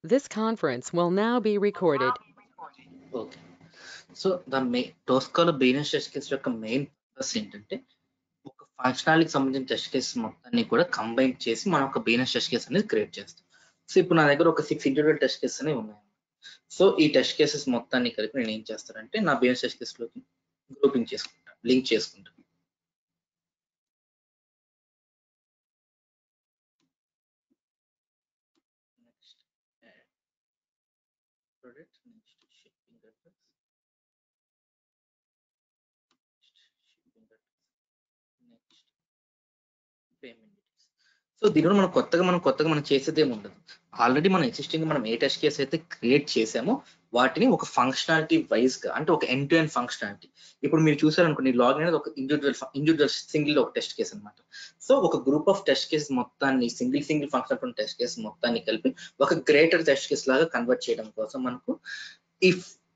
This conference will now be recorded. Okay so the మే టోస్కాలో బీనస్ టెస్ట్ కేసు యొక్క మెయిన్ పర్పస్ ఏంటంటే ఒక ఫంక్షనాలిటీకి సంబంధించిన టెస్ట్ కేసెస్ మొత్తాన్ని కూడా కంబైన్ చేసి మనం ఒక బీనస్ టెస్ట్ కేసు అనేది క్రియేట్ చేస్తాం సో ఇప్పుడు నా దగ్గర ఒక సిక్స్ ఇండివిజువల్ టెస్ట్ కేసెస్ అనేవి ఉన్నాయి సో ఈ టెస్ట్ కేసెస్ మొత్తాన్ని కలిపి నేను ఏం చేస్తానంటే నా బీనస్ టెస్ట్ కేసులోకి గ్రూపింగ్ చేసుకుంటాను లింక్ చేసుకుంటాను next product next shipping address shipping address next payment so దీనిలో మనం కొత్తగా మనం కొత్తగా మనం చేసేది ఏమి ఉండదు ఆల్రెడీ మనం ఎగ్జిస్టింగ్ మనం ఏ టెస్ట్ కేసు అయితే క్రియేట్ చేసామో వాటిని ఒక ఫంక్షనాలిటీ వైజ్ గా అంటే ఒక ఎండ్ టు ఎండ్ ఫంక్షనాలిటీ ఇప్పుడు మీరు చూసారనుకోండి లాగిన్ అనేది ఒక ఇండివిజువల్ ఇండివిజువల్ సింగిల్ ఒక టెస్ట్ కేసు అనమాట సో ఒక గ్రూప్ ఆఫ్ టెస్ట్ కేసు మొత్తాన్ని single single function test case మొత్తాన్ని కలిపి ఒక గ్రేటర్ టెస్ట్ కేసు లాగా కన్వర్ట్ చేయడం కోసం మనకు ఈ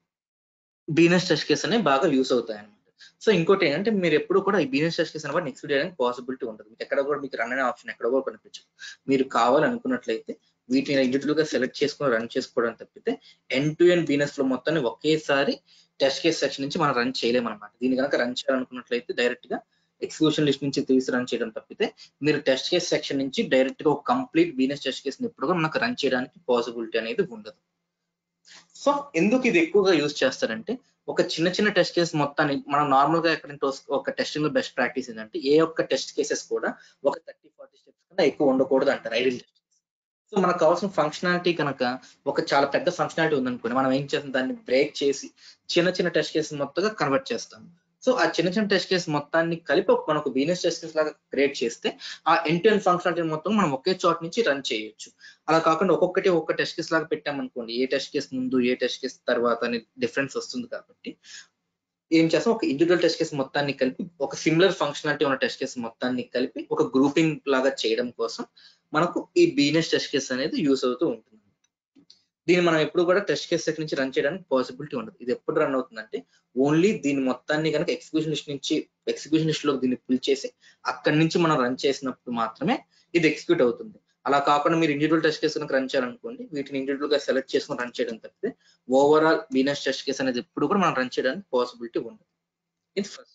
బీనస్ టెస్ట్ కేసు అనేవి బాగా యూస్ అవుతాయి అనమాట సో ఇంకోటి ఏంటంటే మీరు ఎప్పుడు కూడా ఈ బీనస్ టెస్ట్ కేసు అనేవి నెక్స్ట్ చేయడానికి పాసిబిలిటీ ఉంటుంది మీకు ఎక్కడ కూడా మీకు రన్ అనే ఆప్షన్ ఎక్కడ కూడా కనిపించదు మీరు కావాలనుకున్నట్లయితే వీటిని ఇండివిజువల్ గా సెలెక్ట్ చేసుకొని రన్ చేసుకోవడం తప్పితే ఎండ్ టు ఎండ్ బీనస్ లో మొత్తాన్ని ఒకేసారి టెస్ట్ కేస్ సెక్షన్ నుంచి మనం రన్ చేయలేము అనమాట దీన్ని కనుక రన్ చేయాలనుకున్నట్లయితే డైరెక్ట్ గా ఎక్స్క్లూషన్ లిస్ట్ నుంచి తీసి రన్ చేయడం తప్పితే మీరు టెస్ట్ కేస్ సెక్షన్ నుంచి డైరెక్ట్ గా ఒక కంప్లీట్ బీనస్ టెస్ట్ కేస్ ఎప్పుడు కూడా మనకు రన్ చేయడానికి పాసిబిలిటీ అనేది ఉండదు సో ఎందుకు ఇది ఎక్కువగా యూజ్ చేస్తారంటే ఒక చిన్న చిన్న టెస్ట్ కేసు మొత్తాన్ని మనం నార్మల్ గా ఎక్కడ ఒక టెస్టింగ్ లో బెస్ట్ ప్రాక్టీస్ ఏంటంటే ఏ ఒక్క టెస్ట్ కేసెస్ కూడా ఒక థర్టీ ఫార్టీ స్టెప్స్ కన్నా ఎక్కువ ఉండకూడదు అంటారు ఐడియల్ టెస్ట్ సో మనకు కావాల్సిన ఫంక్షనాలిటీ కనుక ఒక చాలా పెద్ద ఫంక్షనాలిటీ ఉందనుకోండి మనం ఏం చేస్తాం దాన్ని బ్రేక్ చేసి చిన్న చిన్న టెస్ట్ కేసు మొత్తంగా కన్వర్ట్ చేస్తాం సో ఆ చిన్న చిన్న టెస్ట్ కేసు మొత్తాన్ని కలిపి ఒక మనకు బీనస్ టెస్ట్ కేసు లాగా క్రియేట్ చేస్తే ఆ ఎండ్ టు ఎండ్ ఫంక్షనాలిటీ మొత్తం మనం ఒకే చోట నుంచి రన్ చేయొచ్చు అలా కాకుండా ఒక్కొక్కటి ఒక్క టెస్ట్ కేసు లాగా పెట్టామనుకోండి ఏ టెస్ట్ కేసు ముందు ఏ టెస్ట్ కేసు తర్వాత అని డిఫరెన్స్ వస్తుంది కాబట్టి ఏం చేస్తాం ఒక ఇండివిజువల్ టెస్ట్ కేసు మొత్తాన్ని కలిపి ఒక సిమిలర్ ఫంక్షనాలిటీ ఉన్న టెస్ట్ కేసు మొత్తాన్ని కలిపి ఒక గ్రూపింగ్ లాగా చేయడం కోసం మనకు ఈ బీనెస్ టెస్ట్ కేసు అనేది యూస్ అవుతూ ఉంటుంది దీన్ని మనం ఎప్పుడు కూడా టెస్ట్ కేస్ సెట్ నుంచి రన్ చేయడానికి పాసిబిలిటీ ఉండదు ఇది ఎప్పుడు రన్ అవుతుందంటే ఓన్లీ దీని మొత్తాన్ని కనుక ఎగ్జిక్యూషన్ లిస్ట్ నుంచి ఎగ్జిక్యూషన్ లిస్ట్ లో దీన్ని పుల్ చేసి అక్కడి నుంచి మనం రన్ చేసినప్పుడు మాత్రమే ఇది ఎగ్జిక్యూట్ అవుతుంది అలా కాకుండా మీరు ఇండివిజువల్ టెస్ట్ కేసు కనుక రన్ చేయాలనుకోండి వీటిని ఇండివిజువల్ గా సెలెక్ట్ చేసుకుని రన్ చేయడం తప్పితే ఓవరాల్ బీనస్ టెస్ట్ కేసు అనేది ఎప్పుడు కూడా మనం రన్ చేయడానికి పాసిబిలిటీ ఉండదు ఇది ఫస్ట్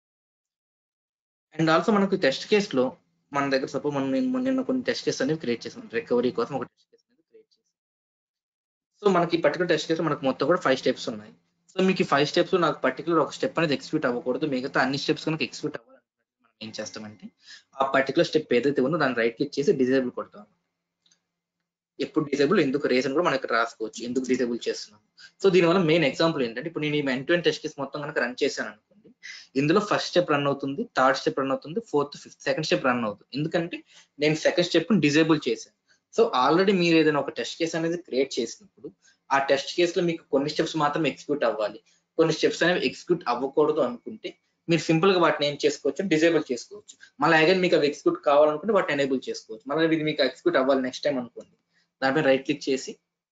అండ్ ఆల్సో మనకు టెస్ట్ కేసులో మన దగ్గర సపోజ్ మనం నిన్న కొన్ని టెస్ట్ కేసు అనేవి క్రియేట్ చేసాం రికవరీ కోసం ఒక టెస్ట్ కేసు అనేది క్రియేట్ చేసాం సో మనకి పర్టికులర్ టెస్ట్ కేసు మనకు మొత్తం కూడా ఫైవ్ స్టెప్స్ ఉన్నాయి సో మీకు ఈ ఫైవ్ స్టెప్స్ నాకు పర్టికులర్ ఒక స్టెప్ అనేది ఎక్స్క్యూట్ అవ్వకూడదు మిగతా అన్ని స్టెప్స్ కనుక ఎక్స్క్యూట్ అవ్వాలనుకుంటే మనం ఏం చేస్తామంటే ఆ పర్టికులర్ స్టెప్ ఏదైతే ఉందో దాన్ని రైట్ క్లిక్ చేసి డిజేబుల్ కొడతాం ఎప్పుడు డిజేబుల్ ఎందుకు రీజన్ కూడా మనకి రాసుకోవచ్చు ఎందుకు డిజేబుల్ చేస్తున్నాం సో దీనివల్ల మెయిన్ ఎగ్జాంపుల్ ఏంటంటే ఇప్పుడు నేను ఈ end to end test case మొత్తం కనుక రన్ చేశాను అనుకోండి ఇందులో ఫస్ట్ స్టెప్ రన్ అవుతుంది థర్డ్ స్టెప్ రన్ అవుతుంది fourth fifth second step run అవుతుంది ఎందుకంటే నేను సెకండ్ స్టెప్ డిజేబుల్ చేశాను సో ఆల్రెడీ మీరు ఏదైనా ఒక టెస్ట్ కేసు అనేది క్రియేట్ చేసినప్పుడు ఆ టెస్ట్ కేసులో మీకు కొన్ని స్టెప్స్ మాత్రం ఎగ్జిక్యూట్ అవ్వాలి కొన్ని స్టెప్స్ అనేవి ఎగ్జిక్యూట్ అవ్వకూడదు అనుకుంటే మీరు సింపుల్ గా వాటిని ఏం చేసుకోవచ్చు డిజేబుల్ చేసుకోవచ్చు మళ్ళీ అగైన్ మీకు అవి ఎగ్జిక్యూట్ కావాలనుకుంటే వాటిని ఎనేబుల్ చేసుకోవచ్చు మళ్ళీ ఇది మీకు ఎగ్జిక్యూట్ అవ్వాలి నెక్స్ట్ టైం అనుకోండి దానిపై రైట్ క్లిక్ చేసి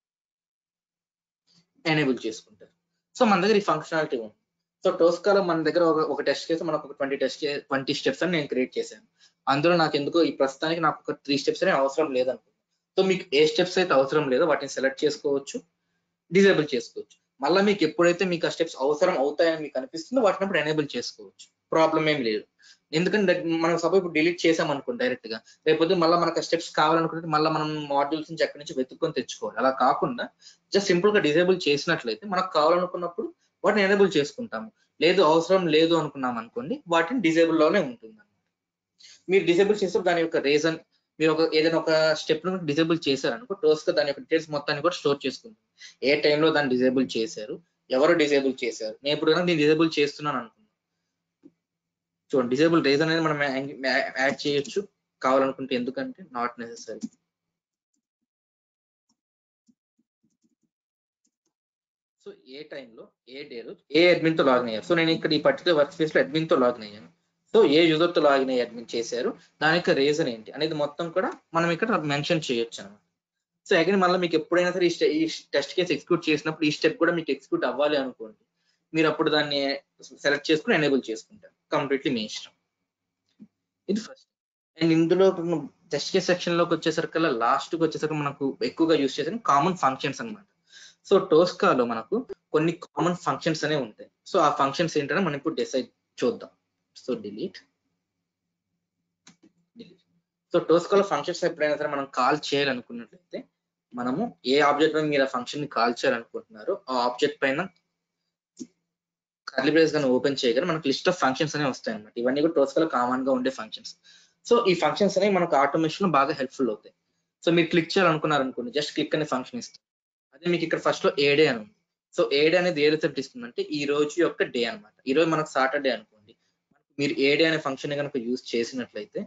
ఎనేబుల్ చేసుకుంటారు సో మన దగ్గర ఈ ఫంక్షనాలిటీ ఉంది సో టోస్కాలో మన దగ్గర ఒక ఒక టెస్ట్ కేసు మనకు ఒక ట్వంటీ టెస్ట్ ట్వంటీ స్టెప్స్ అని నేను క్రియేట్ చేశాను అందులో నాకు ఎందుకో ఈ ప్రస్తుతానికి నాకు ఒక త్రీ స్టెప్స్ అనే అవసరం లేదనుకుంటున్నాను సో మీకు ఏ స్టెప్స్ అయితే అవసరం లేదో వాటిని సెలెక్ట్ చేసుకోవచ్చు డిజేబుల్ చేసుకోవచ్చు మళ్ళీ మీకు ఎప్పుడైతే మీకు ఆ స్టెప్స్ అవసరం అవుతాయని మీకు అనిపిస్తుందో వాటిని అప్పుడు ఎనేబుల్ చేసుకోవచ్చు ప్రాబ్లం ఏం లేదు ఎందుకంటే మనం సపోజ్ ఇప్పుడు డిలీట్ చేసాం అనుకోండి డైరెక్ట్ గా రేపొద్దు మళ్ళీ మనకు స్టెప్స్ కావాలనుకుంటే మళ్ళీ మనం మాడ్యూల్స్ నుంచి ఎక్కడి నుంచి వెతుక్కొని తెచ్చుకోవాలి అలా కాకుండా జస్ట్ సింపుల్ గా డిజేబుల్ చేసినట్లయితే మనకు కావాలనుకున్నప్పుడు వాటిని ఎనేబుల్ చేసుకుంటాము లేదు అవసరం లేదు అనుకున్నాం అనుకోండి వాటిని డిజేబుల్ లోనే ఉంటుంది మీరు డిజేబుల్ చేస్తే దాని యొక్క రీజన్ మీరు ఒక ఏదైనా ఒక స్టెప్ ను డిజేబుల్ చేశారనుకో టోస్ గా దాని యొక్క డీటెయిల్స్ మొత్తాన్ని కూడా స్టోర్ చేసుకుంటాం ఏ టైంలో దాన్ని డిజేబుల్ చేశారు ఎవరు డిజేబుల్ చేశారు నేను ఇప్పుడు కనుక నేను డిజేబుల్ చేస్తున్నాను అనుకున్నాను చూడండి డిజేబుల్ రీజన్ అనేది మనం యాడ్ చేయొచ్చు కావాలనుకుంటే ఎందుకంటే నాట్ నెసెసరీ సో ఏ టైంలో ఏ డేలో ఏ అడ్మిన్ తో లాగిన్ అయ్యారు సో నేను ఇక్కడ ఈ పర్టికులర్ వర్క్ స్పేస్ లో అడ్మిన్ తో లాగిన్ అయ్యాను సో ఏ యూజర్ తో లాగిన్ అయ్యి అడ్మిన్ చేశారు దాని యొక్క రీజన్ ఏంటి అనేది మొత్తం కూడా మనం ఇక్కడ మెన్షన్ చేయొచ్చు అనమాట సో అగైన్ మళ్ళీ మీకు ఎప్పుడైనా సరే ఈ టెస్ట్ కేసు ఎగ్జిక్యూట్ చేసినప్పుడు ఈ స్టెప్ కూడా మీకు ఎగ్జిక్యూట్ అవ్వాలి అనుకోండి మీరు అప్పుడు దాన్ని సెలెక్ట్ చేసుకుని ఎనేబుల్ చేసుకుంటారు కంప్లీట్లీ మీ ఇష్టం ఇది ఫస్ట్ అండ్ ఇందులో టెస్ట్ కేస్ సెక్షన్ లోకి వచ్చేసరికల్లా లాస్ట్ కి వచ్చేసరికి మనకు ఎక్కువగా యూస్ చేసిన కామన్ ఫంక్షన్స్ అన్నమాట సో టోస్కాలో మనకు కొన్ని కామన్ ఫంక్షన్స్ అనేవి ఉంటాయి సో ఆ ఫంక్షన్స్ ఏంటంటే మనం ఇప్పుడు డిసైడ్ చూద్దాం సో డిలీట్ డిలీట్ సో టోస్కాలో ఫంక్షన్స్ ఎప్పుడైనా సరే మనం కాల్ చేయాలనుకున్నట్లయితే మనము ఏ ఆబ్జెక్ట్ పైన మీరు ఆ ఫంక్షన్ ని కాల్ చేయాలనుకుంటున్నారో ఆ ఆబ్జెక్ట్ పైన కర్లీ బ్రేస్ గాని ఓపెన్ చేయగానే మనకు లిస్ట్ ఆఫ్ ఫంక్షన్స్ అనేవి వస్తాయి అనమాట ఇవన్నీ కూడా టోస్కాలో కామన్ గా ఉండే ఫంక్షన్స్ సో ఈ ఫంక్షన్స్ అనేవి మనకు ఆటోమేషన్ లో బాగా హెల్ప్ఫుల్ అవుతాయి సో మీరు క్లిక్ చేయాలనుకున్నారు అనుకోండి జస్ట్ క్లిక్ అనే ఫంక్షన్ ఇస్తుంది అదే మీకు ఇక్కడ ఫస్ట్ లో ఏ డే అని ఉంది సో ఏ డే అనేది ఏ రిజల్ట్ ఇస్తుందంటే ఈ రోజు యొక్క డే అనమాట ఈ రోజు మనకు సాటర్డే అనుకోండి మీరు ఏ డే అనే ఫంక్షన్ కనుక యూజ్ చేసినట్లయితే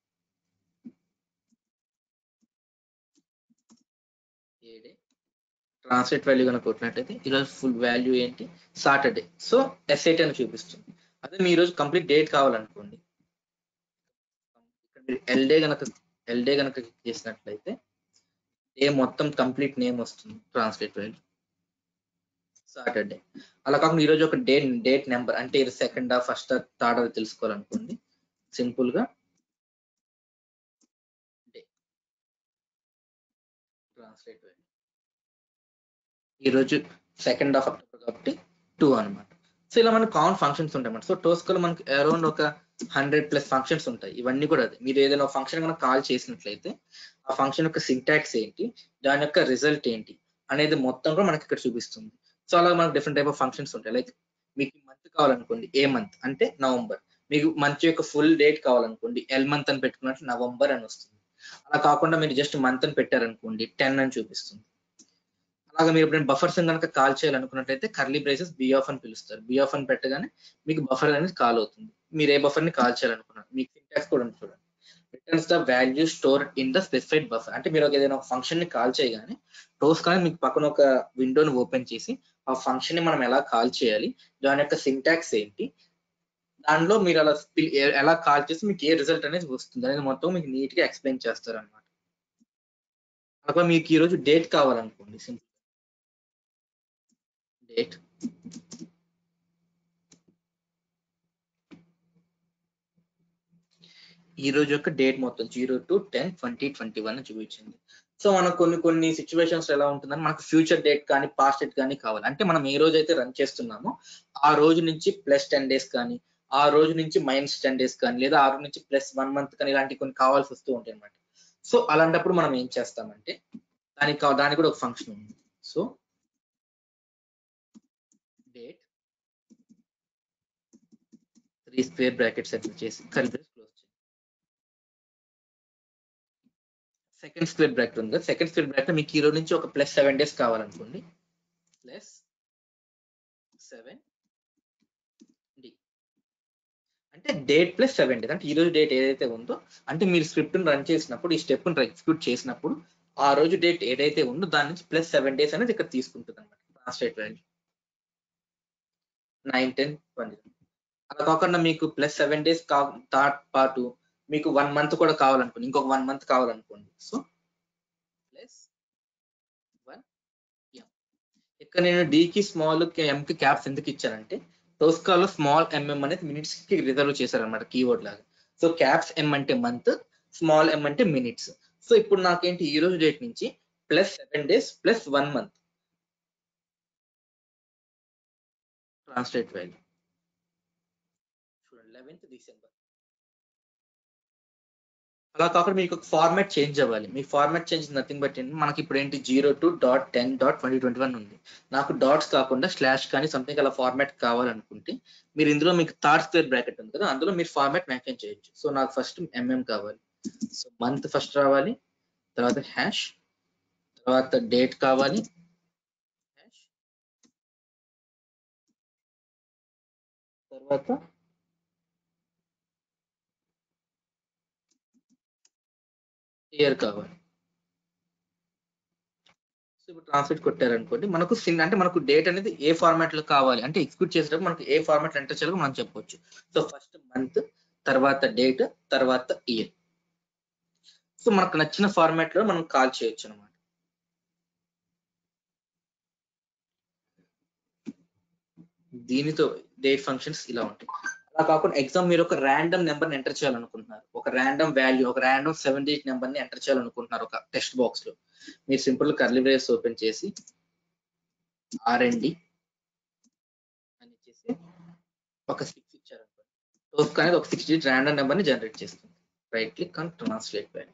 ఏ డే ట్రాన్స్లేట్ వాల్యూ కనుక కొట్టినట్టయితే ఈరోజు ఫుల్ వాల్యూ ఏంటి సాటర్డే సో ఎస్ఐటి అని చూపిస్తుంది అదే మీ ఈరోజు కంప్లీట్ డేట్ కావాలనుకోండి ఇక్కడ మీరు ఎల్డే కనుక ఎల్డే కనుక క్లిక్ చేసినట్లయితే డే మొత్తం కంప్లీట్ నేమ్ వస్తుంది ట్రాన్స్లేట్ వాల్యూ సాటర్డే అలా కాకుండా ఈరోజు ఒక డే డేట్ నెంబర్ అంటే ఇది సెకండ్ ఫస్ట్ థర్డ్ అది తెలుసుకోవాలనుకోండి సింపుల్ గా డే ట్రాన్స్లేట్ వాల్యూ ఈరోజు సెకండ్ ఆఫ్ అక్టోబర్ కాబట్టి టూ అన్నమాట సో ఇలా మనకి కామన్ ఫంక్షన్స్ ఉంటాయి అన్నమాట సో టోస్కోలో మనకి అరౌండ్ ఒక హండ్రెడ్ ప్లస్ ఫంక్షన్స్ ఉంటాయి ఇవన్నీ కూడా అదే మీరు ఏదైనా ఫంక్షన్ కనుక కాల్ చేసినట్లయితే ఆ ఫంక్షన్ యొక్క సింటాక్స్ ఏంటి దాని యొక్క రిజల్ట్ ఏంటి అనేది మొత్తం కూడా మనకి ఇక్కడ చూపిస్తుంది సో అలా మనకు డిఫరెంట్ టైప్ ఆఫ్ ఫంక్షన్స్ ఉంటాయి లైక్ మీకు మంత్ కావాలనుకోండి ఏ మంత్ అంటే నవంబర్ మీకు మంత్ యొక్క ఫుల్ డేట్ కావాలనుకోండి ఎల్ మంత్ అని పెట్టుకున్నట్టు నవంబర్ అని వస్తుంది అలా కాకుండా మీరు జస్ట్ మంత్ అని పెట్టారనుకోండి టెన్ అని చూపిస్తుంది అలాగా మీరు ఎప్పుడైనా బఫర్స్ కనుక కాల్ చేయాలనుకున్నట్లయితే కర్లీ బ్రేసెస్ బి ఆఫ్ అని పిలుస్తారు బి ఆఫ్ అని పెట్టగానే మీకు బఫర్ అనేది కాల్ అవుతుంది మీరు ఏ బఫర్ ని కాల్ చేయాలనుకున్నారు మీకు సింటాక్స్ కూడా ఉంది చూడండి returns the value store in the specified buffer అంటే మీరు ఒక ఏదైనా ఒక ఫంక్షన్ ని కాల్ చేయగానే టోస్ కానీ మీకు పక్కన ఒక విండోని ఓపెన్ చేసి ఆ ఫంక్షన్ ని మనం ఎలా కాల్ చేయాలి దాని యొక్క సింటాక్స్ ఏంటి దానిలో మీరు అలా పిల్- ఏ- ఎలా కాల్ చేసి మీకు ఏ రిజల్ట్ అనేది వస్తుంది అనేది మొత్తం మీకు నీట్ గా ఎక్స్ప్లెయిన్ చేస్తారు అనమాట అలా మీకు ఈ రోజు డేట్ కావాలనుకోండి సింపుల్ డేట్ ఈ రోజు యొక్క డేట్ మొత్తం zero two ten twenty twenty one చూపించింది సో మనకు కొన్ని కొన్ని సిచ్యువేషన్స్ ఎలా ఉంటుందని మనకు ఫ్యూచర్ డేట్ కానీ పాస్ట్ డేట్ కానీ కావాలి అంటే మనం ఏ రోజు అయితే రన్ చేస్తున్నామో ఆ రోజు నుంచి ప్లస్ టెన్ డేస్ కానీ ఆ రోజు నుంచి మైనస్ టెన్ డేస్ కానీ లేదా ఆ రోజు నుంచి ప్లస్ వన్ మంత్ కానీ ఇలాంటి కొన్ని కావాల్సి వస్తూ ఉంటాయి అనమాట సో అలాంటప్పుడు మనం ఏం చేస్తామంటే దానికి కా- దానికి కూడా ఒక ఫంక్షన్ ఉంది so date three square brackets set చేసి కర్లీ బ్రేస్ క్లోజ్ చేయండి సెకండ్ స్క్వేర్ బ్రాకెట్ ఉంది సెకండ్ స్క్వేర్ బ్రాకెట్ మీకు ఈ రోజు నుంచి ఒక ప్లస్ సెవెన్ డేస్ కావాలనుకోండి ప్లస్ సెవెన్ డి అంటే డేట్ ప్లస్ సెవెన్ డేస్ అంటే ఈ రోజు డేట్ ఏదైతే ఉందో అంటే మీరు స్క్రిప్ట్ రన్ చేసినప్పుడు ఈ స్టెప్ ఎగ్జిక్యూట్ చేసినప్పుడు ఆ రోజు డేట్ ఏదైతే ఉందో దాని నుంచి ప్లస్ సెవెన్ డేస్ అనేది ఇక్కడ తీసుకుంటుంది అనమాట translate value nine ten twenty అలా కాకుండా మీకు ప్లస్ సెవెన్ డేస్ కా థర్డ్ పాటు మీకు వన్ మంత్ కూడా కావాలనుకోండి ఇంకొక వన్ మంత్ కావాలనుకోండి సో ప్లస్ వన్ ఎం ఇక్కడ నేను D కి స్మాల్ ఎం కి క్యాప్స్ ఎందుకు ఇచ్చానంటే టోస్కాలో స్మాల్ ఎంఎం అనేది మినిట్స్ కి రిజర్వ్ చేశారనమాట కీవర్డ్ లాగా సో క్యాప్స్ ఎం అంటే మంత్ స్మాల్ ఎం అంటే మినిట్స్ సో ఇప్పుడు నాకేంటి ఈ రోజు డేట్ నుంచి plus seven days plus one month translate value చూడండి లెవెన్త్ డిసెంబర్ అలా కాకుండా మీకు ఒక ఫార్మాట్ చేంజ్ అవ్వాలి మీ ఫార్మాట్ చేంజ్ నథింగ్ బట్ ఏంటి మనకి ఇప్పుడు ఏంటి zero two dot ten dot twenty twenty one ఉంది నాకు డాట్స్ కాకుండా స్లాష్ కానీ సంథింగ్ అలా ఫార్మాట్ కావాలనుకుంటే మీరు ఇందులో మీకు థర్డ్ స్క్వేర్ బ్రాకెట్ ఉంది కదా అందులో మీరు ఫార్మాట్ మెన్షన్ చేయొచ్చు సో నాకు ఫస్ట్ ఎంఎం కావాలి సో మంత్ ఫస్ట్ రావాలి తర్వాత హ్యాష్ తర్వాత డేట్ కావాలి హ్యాష్ తర్వాత ఇయర్ కావాలి సో ఇప్పుడు ట్రాన్స్లేట్ కొట్టారనుకోండి మనకు సిన్ అంటే మనకు డేట్ అనేది ఏ ఫార్మాట్ లో కావాలి అంటే ఎగ్జిక్యూట్ చేసేటప్పుడు మనకు ఏ ఫార్మాట్ ఎంటర్ చేయాలో మనం చెప్పొచ్చు సో ఫస్ట్ మంత్ తర్వాత డేట్ తర్వాత ఇయర్ సో మనకు నచ్చిన ఫార్మాట్ లో మనం కాల్ చేయొచ్చు అనమాట దీనితో డేట్ ఫంక్షన్స్ ఇలా ఉంటాయి అలా కాకుండా ఎగ్జామ్ మీరు ఒక ర్యాండమ్ నెంబర్ ని ఎంటర్ చేయాలనుకుంటున్నారు ఒక ర్యాండమ్ వాల్యూ ఒక ర్యాండమ్ సెవెన్ డిజిట్ నెంబర్ ని ఎంటర్ చేయాలనుకుంటున్నారు ఒక టెక్స్ట్ బాక్స్ లో మీరు సింపుల్ కర్లీ బ్రేస్ ఓపెన్ చేసి ఆర్ అండ్ డి అని ఇచ్చేసి ఒక సిక్స్ ఇచ్చారనుకోండి టోస్క్ అనేది ఒక సిక్స్ డిజిట్ ర్యాండమ్ నెంబర్ ని జనరేట్ చేస్తుంది right click on translate value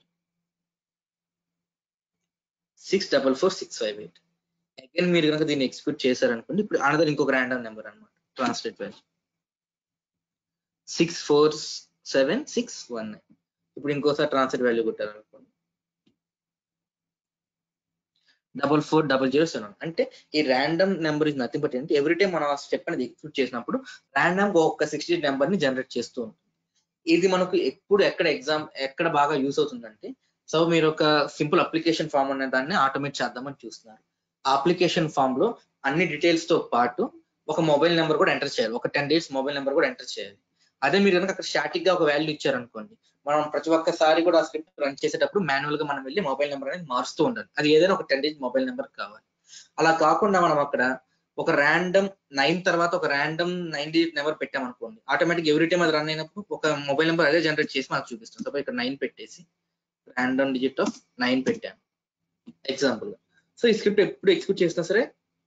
six double four six five eight again మీరు కనుక దీన్ని ఎక్స్క్యూట్ చేశారనుకోండి ఇప్పుడు అనదర్ ఇంకొక ర్యాండమ్ నెంబర్ అనమాట translate value six four seven six one nine ఇప్పుడు ఇంకోసారి ట్రాన్స్లేట్ వాల్యూ కొట్టారనుకోండి double four double zero seven అంటే ఈ random number is nothing but ఏంటి ఎవ్రీ టైం మనం ఆ స్టెప్ అనేది ఎక్స్క్యూట్ చేసినప్పుడు ర్యాండమ్ ఒక సిక్స్టీ నెంబర్ ని జనరేట్ చేస్తూ ఉంటుంది ఇది మనకు ఎప్పుడు ఎక్కడ ఎగ్జామ్ ఎక్కడ బాగా యూస్ అవుతుందంటే సో మీరు ఒక సింపుల్ అప్లికేషన్ ఫామ్ అనే దాన్ని ఆటోమేట్ చేద్దామని చూస్తున్నారు ఆ అప్లికేషన్ ఫామ్ లో అన్ని డీటెయిల్స్ తో పాటు ఒక మొబైల్ నెంబర్ కూడా ఎంటర్ చేయాలి ఒక టెన్ డేస్ మొబైల్ నెంబర్ కూడా ఎంటర్ చేయాలి అదే మీరు కనుక అక్కడ స్టాటిక్ గా ఒక వాల్యూ ఇచ్చారనుకోండి మనం ప్రతి ఒక్కసారి కూడా ఆ స్క్రిప్ట్ రన్ చేసేటప్పుడు మాన్యువల్ గా మనం వెళ్ళి మొబైల్ నెంబర్ అనేది మారుస్తూ ఉండాలి అది ఏదైనా ఒక టెన్ డేస్ మొబైల్ నెంబర్ కావాలి అలా కాకుండా మనం అక్కడ ఒక ర్యాండమ్ నైన్ తర్వాత ఒక ర్యాండమ్ నైన్ డిజిట్ నెంబర్ పెట్టామనుకోండి ఆటోమేటిక్ ఎవ్రీ టైం అది రన్ అయినప్పుడు ఒక మొబైల్ నెంబర్ అదే జనరేట్ చేసి మనకు చూపిస్తుంది సో ఇక్కడ నైన్ పెట్టేసి ర్యాండమ్ డిజిట్ ఆఫ్ నైన్ పెట్టాను ఎగ్జాంపుల్ సో ఈ స్క్రిప్ట్ ఎప్పుడు ఎక్స్క్యూట్ చేసినా సరే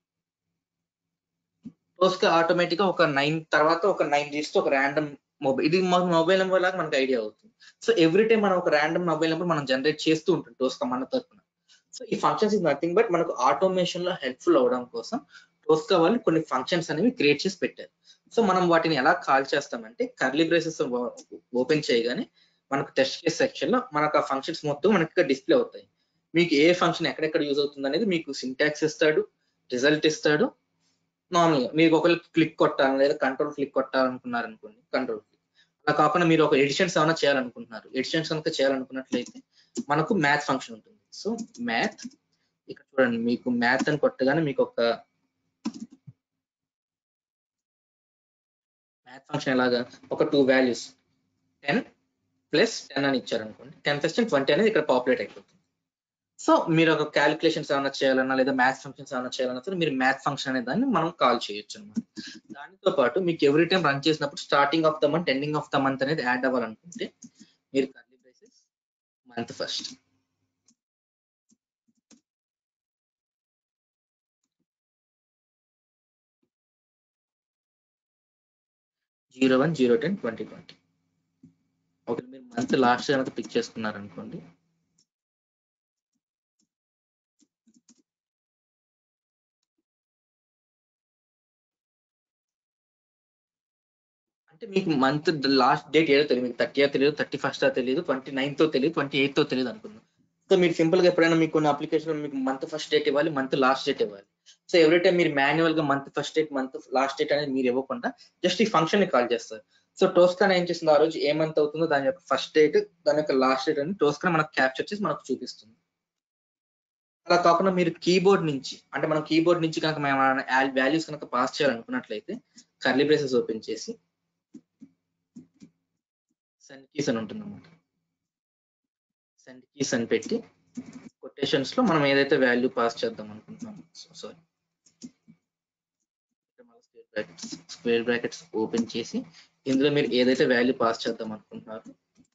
టోస్కా ఆటోమేటిక్ గా ఒక నైన్ తర్వాత ఒక నైన్ డిజిట్స్ ఒక ర్యాండమ్ మొబైల్ ఇది మాకు మొబైల్ నెంబర్ లాగా మనకి ఐడియా అవుతుంది సో ఎవ్రీ టైం మనం ఒక ర్యాండమ్ మొబైల్ నెంబర్ మనం జనరేట్ చేస్తూ ఉంటాం టోస్కా మన తరఫున సో ఈ ఫంక్షన్స్ ఇస్ నథింగ్ బట్ మనకు ఆటోమేషన్ లో హెల్ప్ఫుల్ అవడం కోసం టోస్కా వాళ్ళు కొన్ని ఫంక్షన్స్ అనేవి క్రియేట్ చేసి పెట్టారు సో మనం వాటిని ఎలా కాల్ చేస్తామంటే కర్లీ బ్రేసెస్ ఓపెన్ చేయగానే మనకు టెస్ట్ కేస్ సెక్షన్ లో మనకు ఆ ఫంక్షన్స్ మొత్తం మనకి డిస్ప్లే అవుతాయి మీకు ఏ ఫంక్షన్ ఎక్కడెక్కడ యూజ్ అవుతుంది అనేది మీకు సింటాక్స్ ఇస్తాడు రిజల్ట్ ఇస్తాడు నార్మల్ గా మీకు ఒకవేళ క్లిక్ కొట్టాలి లేదా కంట్రోల్ క్లిక్ కొట్టాలనుకున్నారు అనుకోండి కంట్రోల్ క్లిక్ అలా కాకుండా మీరు ఒక ఎడిషన్స్ ఏమైనా చేయాలనుకుంటున్నారు ఎడిషన్స్ కనుక చేయాలనుకున్నట్లయితే మనకు మ్యాథ్ ఫంక్షన్ ఉంటుంది సో మ్యాథ్ ఇక్కడ చూడండి మీకు మ్యాథ్ అని కొట్టగానే మీకు ఒక మ్యాథ్ ఫంక్షన్ ఎలాగా ఒక two values ten plus ten అని ఇచ్చారనుకోండి టెన్ ప్లస్ టెన్ ట్వంటీ అనేది ఇక్కడ పాపులేట్ అయిపోతుంది సో మీరు ఒక క్యాలిక్యులేషన్స్ ఏమైనా చేయాలన్నా లేదా మ్యాథ్స్ ఫంక్షన్స్ ఏమైనా చేయాలన్నా సరే మీరు మ్యాథ్ ఫంక్షన్ అనే దాన్ని మనం కాల్ చేయొచ్చు అనమాట దానితో పాటు మీకు ఎవ్రీ టైం రన్ చేసినప్పుడు starting of the month ending of the month అనేది యాడ్ అవ్వాలనుకుంటే మీరు curly braces month first zero one zero ten twenty twenty okay మీరు మంత్ లాస్ట్ కనుక పిక్ చేసుకున్నారు అనుకోండి అంటే మీకు మంత్ లాస్ట్ డేట్ ఏదో తెలియదు మీకు థర్టీ తెలియదు థర్టీ ఫస్ట్ తెలియదు ట్వంటీ నైన్త్ తెలియదు ట్వంటీ ఎయిత్ తెలియదు అనుకుందాం సో మీరు సింపుల్ గా ఎప్పుడైనా మీకు కొన్ని అప్లికేషన్ మీకు మంత్ ఫస్ట్ డేట్ ఇవ్వాలి మంత్ లాస్ట్ డేట్ ఇవ్వాలి సో ఎవ్రీ టైం మీరు మాన్యువల్ గా month first date month last date అనేది మీరు ఇవ్వకుండా జస్ట్ ఈ ఫంక్షన్ ని కాల్ చేస్తారు సో టోస్కాన్ ఏం చేస్తుంది ఆ రోజు ఏ మంత్ అవుతుందో దాని యొక్క ఫస్ట్ డేట్ దాని యొక్క లాస్ట్ డేట్ అని టోస్కాన్ మనకు క్యాప్చర్ చేసి మనకు చూపిస్తుంది అలా కాకుండా మీరు కీబోర్డ్ నుంచి అంటే మనం కీబోర్డ్ నుంచి కనుక మేము వాల్యూస్ కనుక పాస్ చేయాలనుకున్నట్లయితే కర్లీ బ్రేసెస్ ఓపెన్ చేసి సెండ్ కీస్ అని ఉంటుంది అనమాట సెండ్ కీస్ అని పెట్టి కొటేషన్స్ లో మనం ఏదైతే వాల్యూ పాస్ చేద్దాం అనుకుంటున్నాం sorry square brackets square brackets open చేసి ఇందులో మీరు ఏదైతే వాల్యూ పాస్ చేద్దాం అనుకుంటున్నారు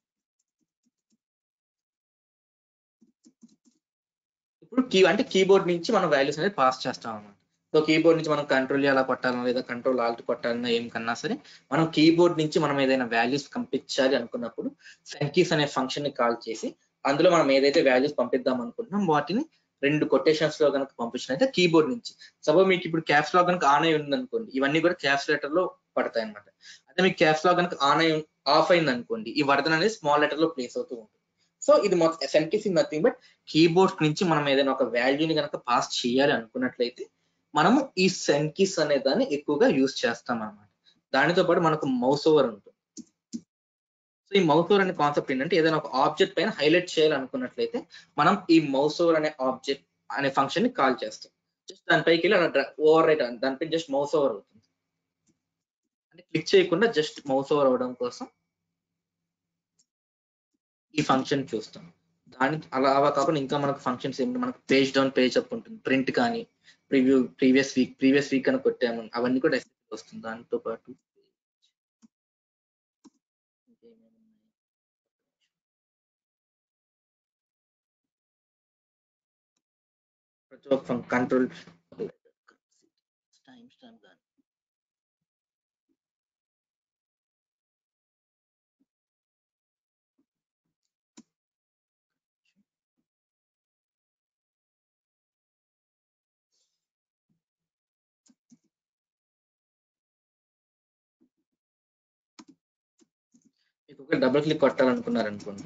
ఇప్పుడు కీ అంటే కీబోర్డ్ నుంచి మనం వాల్యూస్ అనేది పాస్ చేస్తాం అన్నమాట సో కీబోర్డ్ నుంచి మనం కంట్రోల్ ఎలా కొట్టాలన్నా లేదా కంట్రోల్ ఆల్ట్ కొట్టాలన్నా ఏం కన్నా సరే మనం కీబోర్డ్ నుంచి మనం ఏదైనా వాల్యూస్ పంపించాలి అనుకున్నప్పుడు సెంకీస్ అనే ఫంక్షన్ ని కాల్ చేసి అందులో మనం ఏదైతే వాల్యూస్ పంపిద్దాం అనుకుంటున్నాం వాటిని రెండు కొటేషన్స్ లో కనుక పంపించినైతే కీబోర్డ్ నుంచి సపోజ్ మీకు ఇప్పుడు క్యాప్స్ లో కనుక ఆన్ అయి ఉంది అనుకోండి ఇవన్నీ కూడా క్యాప్స్ లెటర్ లో పడతాయి అనమాట అదే మీకు క్యాప్స్ లో కనుక ఆన్ అయి ఆఫ్ అయింది అనుకోండి ఈ వర్ధన అనేది స్మాల్ లెటర్ లో ప్లేస్ అవుతూ ఉంటుంది సో ఇది మొత్తం send keys is nothing but keyboard నుంచి మనం ఏదైనా ఒక వాల్యూని కనుక పాస్ చేయాలి అనుకున్నట్లయితే మనము ఈ సెంకీస్ అనే దాన్ని ఎక్కువగా యూజ్ చేస్తాం అనమాట దానితో పాటు మనకు మౌస్ ఓవర్ ఉంటుంది సో ఈ మౌస్ ఓవర్ అనే కాన్సెప్ట్ ఏంటంటే ఏదైనా ఒక ఆబ్జెక్ట్ పైన హైలైట్ చేయాలనుకున్నట్లయితే మనం ఈ మౌస్ ఓవర్ అనే ఆబ్జెక్ట్ అనే ఫంక్షన్ ని కాల్ చేస్తాం జస్ట్ దానిపైకి వెళ్ళి అలా ఓవర్ రైట్ దానిపై జస్ట్ మౌస్ ఓవర్ అవుతుంది అంటే క్లిక్ చేయకుండా జస్ట్ మౌస్ ఓవర్ అవడం కోసం ఈ ఫంక్షన్ చూస్తాం దాని అలా అలా కాకుండా ఇంకా మనకు ఫంక్షన్స్ ఏమిటి మనకు పేజ్ డౌన్ పేజ్ అప్ ఉంటుంది ప్రింట్ కానీ preview previous week previous week అని కొట్టాము అవన్నీ కూడా వస్తుంది దాంతో పాటు ఫ్రమ్ కంట్రోల్ టైం స్టాంప్ కానీ మీకు ఒక డబుల్ క్లిక్ కొట్టాలనుకున్నారనుకోండి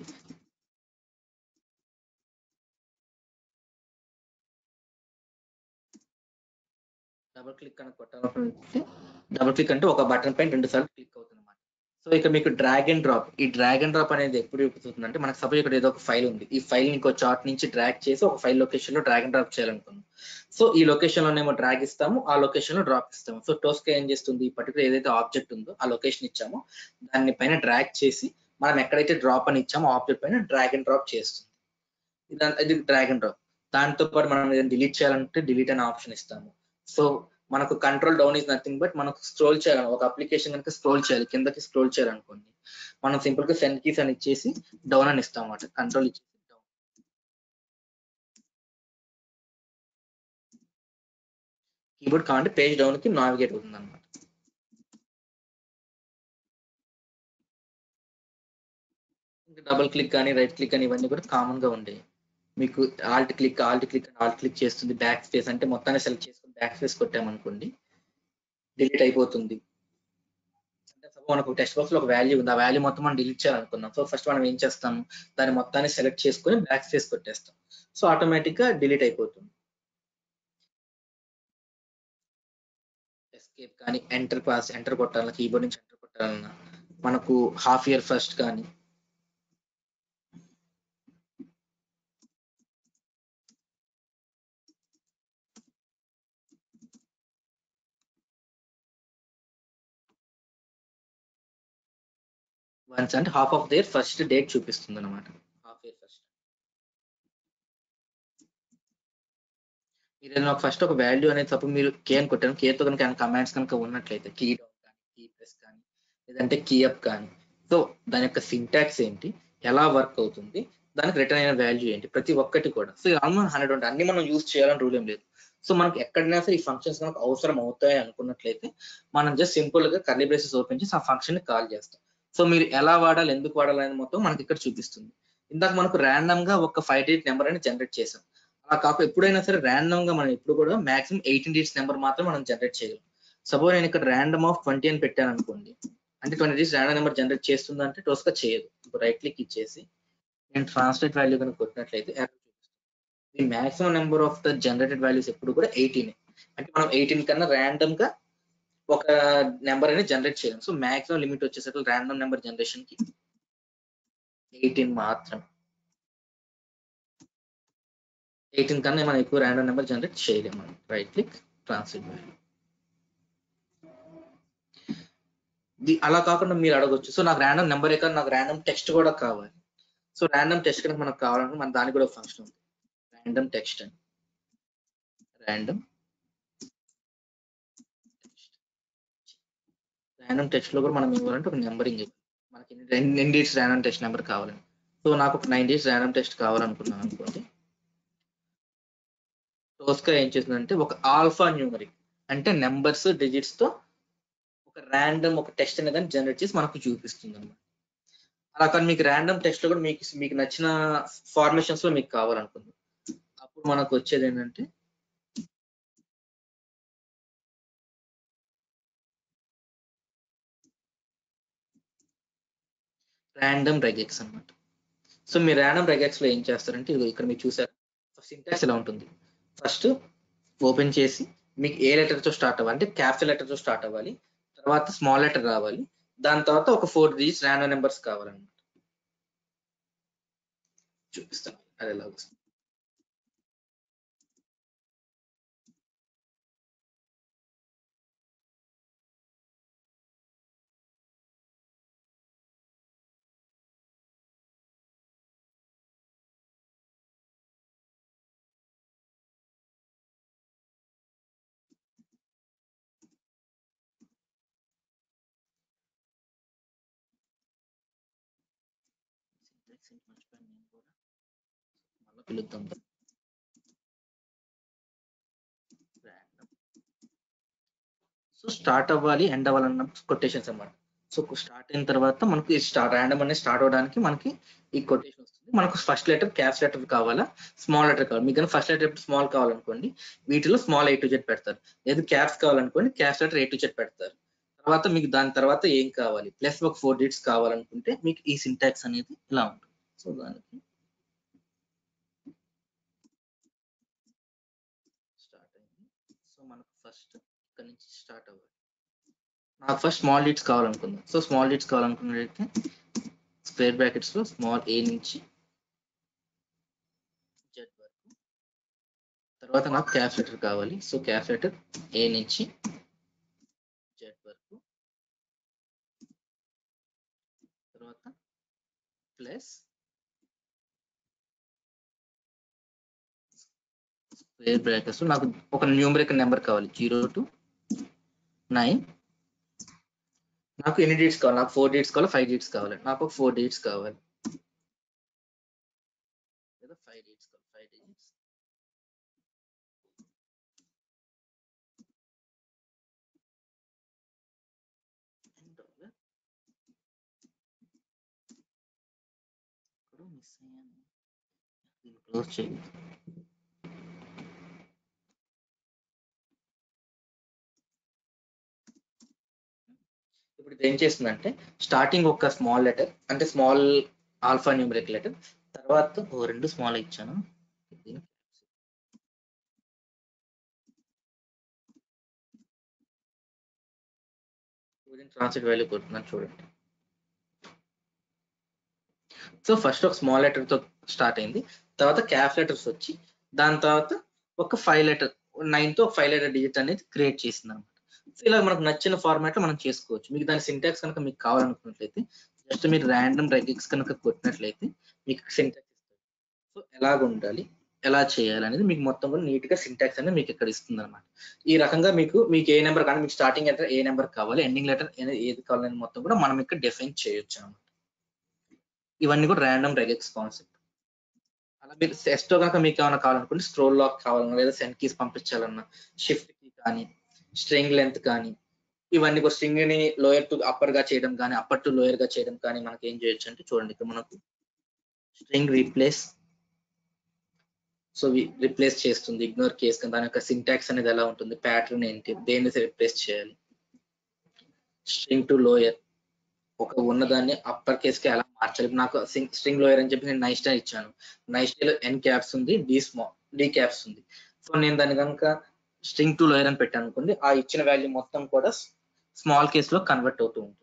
డబుల్ క్లిక్ కనుక కొట్టాలనుకుంటే డబుల్ క్లిక్ అంటే ఒక బటన్ పైన రెండు సార్లు క్లిక్ అవుతుంది అనమాట సో ఇక్కడ మీకు డ్రాగ్ అండ్ డ్రాప్ ఈ డ్రాగ్ అండ్ డ్రాప్ అనేది ఎప్పుడు ఉపయోగిస్తుంది అంటే మనకు సపోజ్ ఇక్కడ ఏదో ఒక ఫైల్ ఉంది ఈ ఫైల్ ఇంకో చార్ట్ నుంచి డ్రాగ్ చేసి ఒక ఫైల్ లొకేషన్ లో డ్రాగ్ అండ్ డ్రాప్ చేయాలనుకున్నాం సో ఈ లొకేషన్ లోనేమో డ్రాగ్ ఇస్తాము ఆ లొకేషన్ లో డ్రాప్ ఇస్తాము సో టోస్కా ఏం చేస్తుంది ఈ పర్టికులర్ ఏదైతే ఆబ్జెక్ట్ ఉందో ఆ లొకేషన్ ఇచ్చామో దాన్ని పైన డ్రాగ్ చేసి మనం ఎక్కడైతే డ్రాప్ అని ఇచ్చామో ఆబ్జెక్ట్ పైన డ్రాగ్ అండ్ డ్రాప్ చేస్తుంది ఇదంతా ఇది డ్రాగ్ అండ్ డ్రాప్ దాంతో పాటు మనం ఏదైనా డిలీట్ చేయాలంటే డిలీట్ అనే ఆప్షన్ ఇస్తాము సో మనకు control down is nothing but మనకు స్క్రోల్ చేయాలి ఒక అప్లికేషన్ కనుక స్క్రోల్ చేయాలి కిందకి స్క్రోల్ చేయాలనుకోండి మనం సింపుల్ గా సెండ్ కీస్ అని ఇచ్చేసి డౌన్ అని ఇస్తాం అన్నమాట కంట్రోల్ ఇచ్చేసి డౌన్ కీబోర్డ్ కావాలంటే పేజ్ డౌన్ కి నావిగేట్ అవుతుంది అనమాట డబుల్ క్లిక్ కానీ రైట్ క్లిక్ కానీ ఇవన్నీ కూడా కామన్ గా ఉండేవి మీకు alt click alt click alt click చేస్తుంది బ్యాక్ స్పేస్ అంటే మొత్తాన్ని సెలెక్ట్ చేసుకుని బ్యాక్ స్పేస్ కొట్టామనుకోండి డిలీట్ అయిపోతుంది అంటే suppose మనకు టెక్స్ట్ బాక్స్ లో ఒక వాల్యూ ఉంది ఆ వాల్యూ మొత్తం మనం డిలీట్ చేయాలనుకున్నాం సో ఫస్ట్ మనం ఏం చేస్తాం దాన్ని మొత్తాన్ని సెలెక్ట్ చేసుకుని బ్యాక్ స్పేస్ కొట్టేస్తాం సో ఆటోమేటిక్ గా డిలీట్ అయిపోతుంది ఎస్కేప్ కానీ ఎంటర్ పాస్ ఎంటర్ కొట్టాలన్నా కీబోర్డ్ నుంచి ఎంటర్ కొట్టాలన్నా మనకు హాఫ్ ఇయర్ ఫస్ట్ కానీ వన్స్ అంటే half of their first date చూపిస్తుంది అనమాట హాఫ్ ఇయర్ ఫస్ట్ మీరు ఏదైనా ఫస్ట్ ఒక వాల్యూ అనేది తప్ప మీరు కే అని కొట్టాను కేతో కనుక కమాండ్స్ కనుక ఉన్నట్లయితే కీ డౌన్ కానీ కీ ప్రెస్ కానీ లేదంటే కీ అప్ కానీ సో దాని యొక్క సింటాక్స్ ఏంటి ఎలా వర్క్ అవుతుంది దానికి రిటర్న్ అయిన వాల్యూ ఏంటి ప్రతి ఒక్కటి కూడా సో ఆల్మోస్ట్ హండ్రెడ్ ఉంటాయి అన్ని మనం యూజ్ చేయాలని రూల్ ఏం లేదు సో మనకి ఎక్కడైనా సరే ఈ ఫంక్షన్స్ మనకు అవసరం అవుతాయి అనుకున్నట్లయితే మనం జస్ట్ సింపుల్ గా కర్లీ బ్రేసెస్ ఓపెన్ చేసి ఆ ఫంక్షన్ ని కాల్ చేస్తాం సో మీరు ఎలా వాడాలి ఎందుకు వాడాలి అనేది మొత్తం మనకి ఇక్కడ చూపిస్తుంది ఇందాక మనకు ర్యాండమ్ గా ఒక ఫైవ్ డిజిట్ నెంబర్ అని జనరేట్ చేసాం అలా కాకుండా ఎప్పుడైనా సరే ర్యాండమ్ గా మనం ఎప్పుడు కూడా మాక్సిమం ఎయిటీన్ డిజిట్స్ నెంబర్ మాత్రం మనం జనరేట్ చేయగలం సపోజ్ నేను ఇక్కడ ర్యాండమ్ ఆఫ్ ట్వంటీ అని పెట్టాను అనుకోండి అంటే twenty digits random number generate చేస్తుంది అంటే టోస్గా చేయదు ఇప్పుడు రైట్ క్లిక్ ఇచ్చేసి నేను ట్రాన్స్లేట్ వాల్యూ కనుక కొట్టినట్లయితే error చూపిస్తుంది ఈ maximum number of the generated values ఎప్పుడు కూడా ఎయిటీన్ అంటే మనం ఎయిటీన్ కన్నా ర్యాండమ్ గా ఒక నెంబర్ అనేది జనరేట్ చేయలేం సో మాక్సిమం లిమిట్ వచ్చేసరికి ర్యాండమ్ నెంబర్ జనరేషన్ కి ఎయిటీన్ మాత్రం ఎయిటీన్ కన్నా మనం ఎక్కువ ర్యాండమ్ నెంబర్ జనరేట్ చేయలేము మనం రైట్ క్లిక్ ట్రాన్స్లేట్ వాల్యూ అలా కాకుండా మీరు అడగొచ్చు సో నాకు ర్యాండమ్ నెంబర్ కాదు నాకు ర్యాండమ్ టెక్స్ట్ కూడా కావాలి సో ర్యాండమ్ టెక్స్ట్ కనుక మనకు కావాలంటే మన దానికి కూడా ఫంక్షన్ ఉంది ర్యాండమ్ టెక్స్ట్ అని ర్యాండమ్ ర్యాండమ్ టెక్స్ట్ లో కూడా మనం ఇవ్వాలంటే ఒక నెంబరింగ్ ఇవ్వాలి మనకి ఎన్ని డేట్స్ ర్యాండమ్ టెక్స్ట్ నెంబర్ కావాలని సో నాకు ఒక నైన్ డేట్స్ ర్యాండమ్ టెక్స్ట్ కావాలనుకున్నాను అనుకోండి టోస్కా ఏం చేస్తుందంటే ఒక ఆల్ఫా న్యూమరిక్ అంటే నెంబర్స్ డిజిట్స్ తో ఒక ర్యాండమ్ ఒక టెక్స్ట్ అనేది జనరేట్ చేసి మనకు చూపిస్తుంది అనమాట అలా కానీ మీకు ర్యాండమ్ టెక్స్ట్ లో కూడా మీకు మీకు నచ్చిన ఫార్మేషన్స్ లో మీకు కావాలనుకుంది అప్పుడు మనకు వచ్చేది ఏంటంటే ర్యాండమ్ రెగెక్స్ అన్నమాట సో మీరు ర్యాండమ్ రెగెక్స్ లో ఏం చేస్తారంటే ఇదిగో ఇక్కడ మీరు చూసారు సింటాక్స్ ఇలా ఉంటుంది ఫస్ట్ ఓపెన్ చేసి మీకు ఏ లెటర్ తో స్టార్ట్ అవ్వాలి అంటే క్యాపిటల్ లెటర్ తో స్టార్ట్ అవ్వాలి తర్వాత స్మాల్ లెటర్ రావాలి దాని తర్వాత ఒక ఫోర్ డిజిట్స్ ర్యాండమ్ నెంబర్స్ కావాలన్నమాట చూపిస్తాను అది ఎలా వస్తుంది మర్చిపోయాను నేను కూడా మళ్ళీ పిలుద్దాం సో స్టార్ట్ అవ్వాలి ఎండ్ అవ్వాలన్న కొటేషన్స్ అన్నమాట సో స్టార్ట్ అయిన తర్వాత మనకి స్టార్ట్ ర్యాండమ్ అనేది స్టార్ట్ అవడానికి మనకి ఈ కొటేషన్ వస్తుంది మనకు ఫస్ట్ లెటర్ క్యాప్స్ లెటర్ కావాలా స్మాల్ లెటర్ కావాలి మీకు ఫస్ట్ లెటర్ స్మాల్ కావాలనుకోండి వీటిలో స్మాల్ ఏ టు జెడ్ పెడతారు లేదు క్యాప్స్ కావాలనుకోండి caps letter A to Z పెడతారు తర్వాత మీకు దాని తర్వాత ఏం కావాలి ప్లస్ ఒక ఫోర్ డిజిట్స్ కావాలనుకుంటే మీకు ఈ సింటాక్స్ అనేది ఇలా ఉంటుంది సో దానికి స్టార్ట్ అయింది సో మనకు ఫస్ట్ ఇక్కడ నుంచి స్టార్ట్ అవ్వాలి నాకు ఫస్ట్ స్మాల్ డిజిట్స్ కావాలనుకుందాం సో స్మాల్ డిజిట్స్ కావాలనుకున్నట్లయితే స్క్వేర్ బ్రాకెట్స్ లో స్మాల్ ఏ నుంచి జెడ్ వరకు తర్వాత నాకు క్యాప్ లెటర్ కావాలి సో క్యాప్ లెటర్ ఏ నుంచి జెడ్ వరకు తర్వాత ప్లస్ స్క్వేర్ బ్రాకెట్స్ నాకు ఒక న్యూమరికల్ నెంబర్ కావాలి జీరో టు నైన్ నాకు ఎన్ని డేట్స్ కావాలి నాకు ఫోర్ డేట్స్ కావాలి ఫైవ్ డేట్స్ కావాలి నాకు ఒక ఫోర్ డేట్స్ కావాలి లేదా ఫైవ్ డేట్స్ కావాలి ఫైవ్ డేట్స్ మిస్ అయ్యాను దీన్ని క్లోజ్ చేయాలి ఇప్పుడు ఇది ఏం చేస్తుందంటే స్టార్టింగ్ ఒక స్మాల్ లెటర్ అంటే స్మాల్ ఆల్ఫా న్యూమరిక్ లెటర్ తర్వాత ఓ రెండు స్మాల్ ఇచ్చాను ట్రాన్స్లేట్ వాల్యూ కొడుతున్నాను చూడండి సో ఫస్ట్ ఒక స్మాల్ లెటర్ తో స్టార్ట్ అయింది తర్వాత క్యాప్ లెటర్స్ వచ్చి దాని తర్వాత ఒక ఫైవ్ లెటర్ నైన్ తో ఫైవ్ లెటర్ డిజిట్ అనేది క్రియేట్ చేసింది అనమాట సో ఇలా మనకు నచ్చిన ఫార్మాట్ లో మనం చేసుకోవచ్చు మీకు దాని సింటాక్స్ కనుక మీకు కావాలనుకున్నట్లయితే జస్ట్ మీరు ర్యాండమ్ రెగిక్స్ కనుక కొట్టినట్లయితే మీకు సింటాక్స్ ఇస్తుంది సో ఎలాగ ఉండాలి ఎలా చేయాలి అనేది మీకు మొత్తం కూడా నీట్ గా సింటాక్స్ అనేది మీకు ఇక్కడ ఇస్తుంది అనమాట ఈ రకంగా మీకు మీకు ఏ నెంబర్ కానీ మీకు స్టార్టింగ్ లెటర్ ఏ నెంబర్ కావాలి ఎండింగ్ లెటర్ ఏది కావాలని మొత్తం కూడా మనం ఇక్కడ డిఫైన్ చేయొచ్చు అనమాట ఇవన్నీ కూడా ర్యాండమ్ రెగిక్స్ కాన్సెప్ట్ అలా మీరు ఎస్ట్ కనుక మీకు ఏమైనా కావాలనుకుంటే స్క్రోల్ లాక్ కావాలన్నా లేదా సెండ్ కీస్ పంపించాలన్నా షిఫ్ట్ కీ కానీ స్ట్రింగ్ లెంత్ కానీ ఇవన్నీ కూడా స్ట్రింగ్ ని లోయర్ టు అప్పర్ గా చేయడం కానీ అప్పర్ టు లోయర్ గా చేయడం కానీ మనకి ఏం చేయొచ్చు అంటే చూడండి ఇక్కడ మనకు స్ట్రింగ్ రీప్లేస్ సో రిప్లేస్ చేస్తుంది ఇగ్నోర్ కేస్ దాని యొక్క సింటాక్స్ అనేది ఎలా ఉంటుంది ప్యాటర్న్ ఏంటి దేన్ని రిప్లేస్ చేయాలి స్ట్రింగ్ టు లోయర్ ఒక ఉన్నదాన్ని అప్పర్ కేస్ కి ఎలా మార్చాలి నాకు స్ట్రింగ్ లోయర్ అని చెప్పి నేను నైస్టా ఇచ్చాను నైస్టాలో ఎన్ క్యాప్స్ ఉంది డి స్మాల్ డి క్యాప్స్ ఉంది సో నేను దాన్ని కనుక స్ట్రింగ్ టు లోయర్ అని పెట్టాను అనుకోండి ఆ ఇచ్చిన వాల్యూ మొత్తం కూడా స్మాల్ కేస్ లో కన్వర్ట్ అవుతూ ఉంటుంది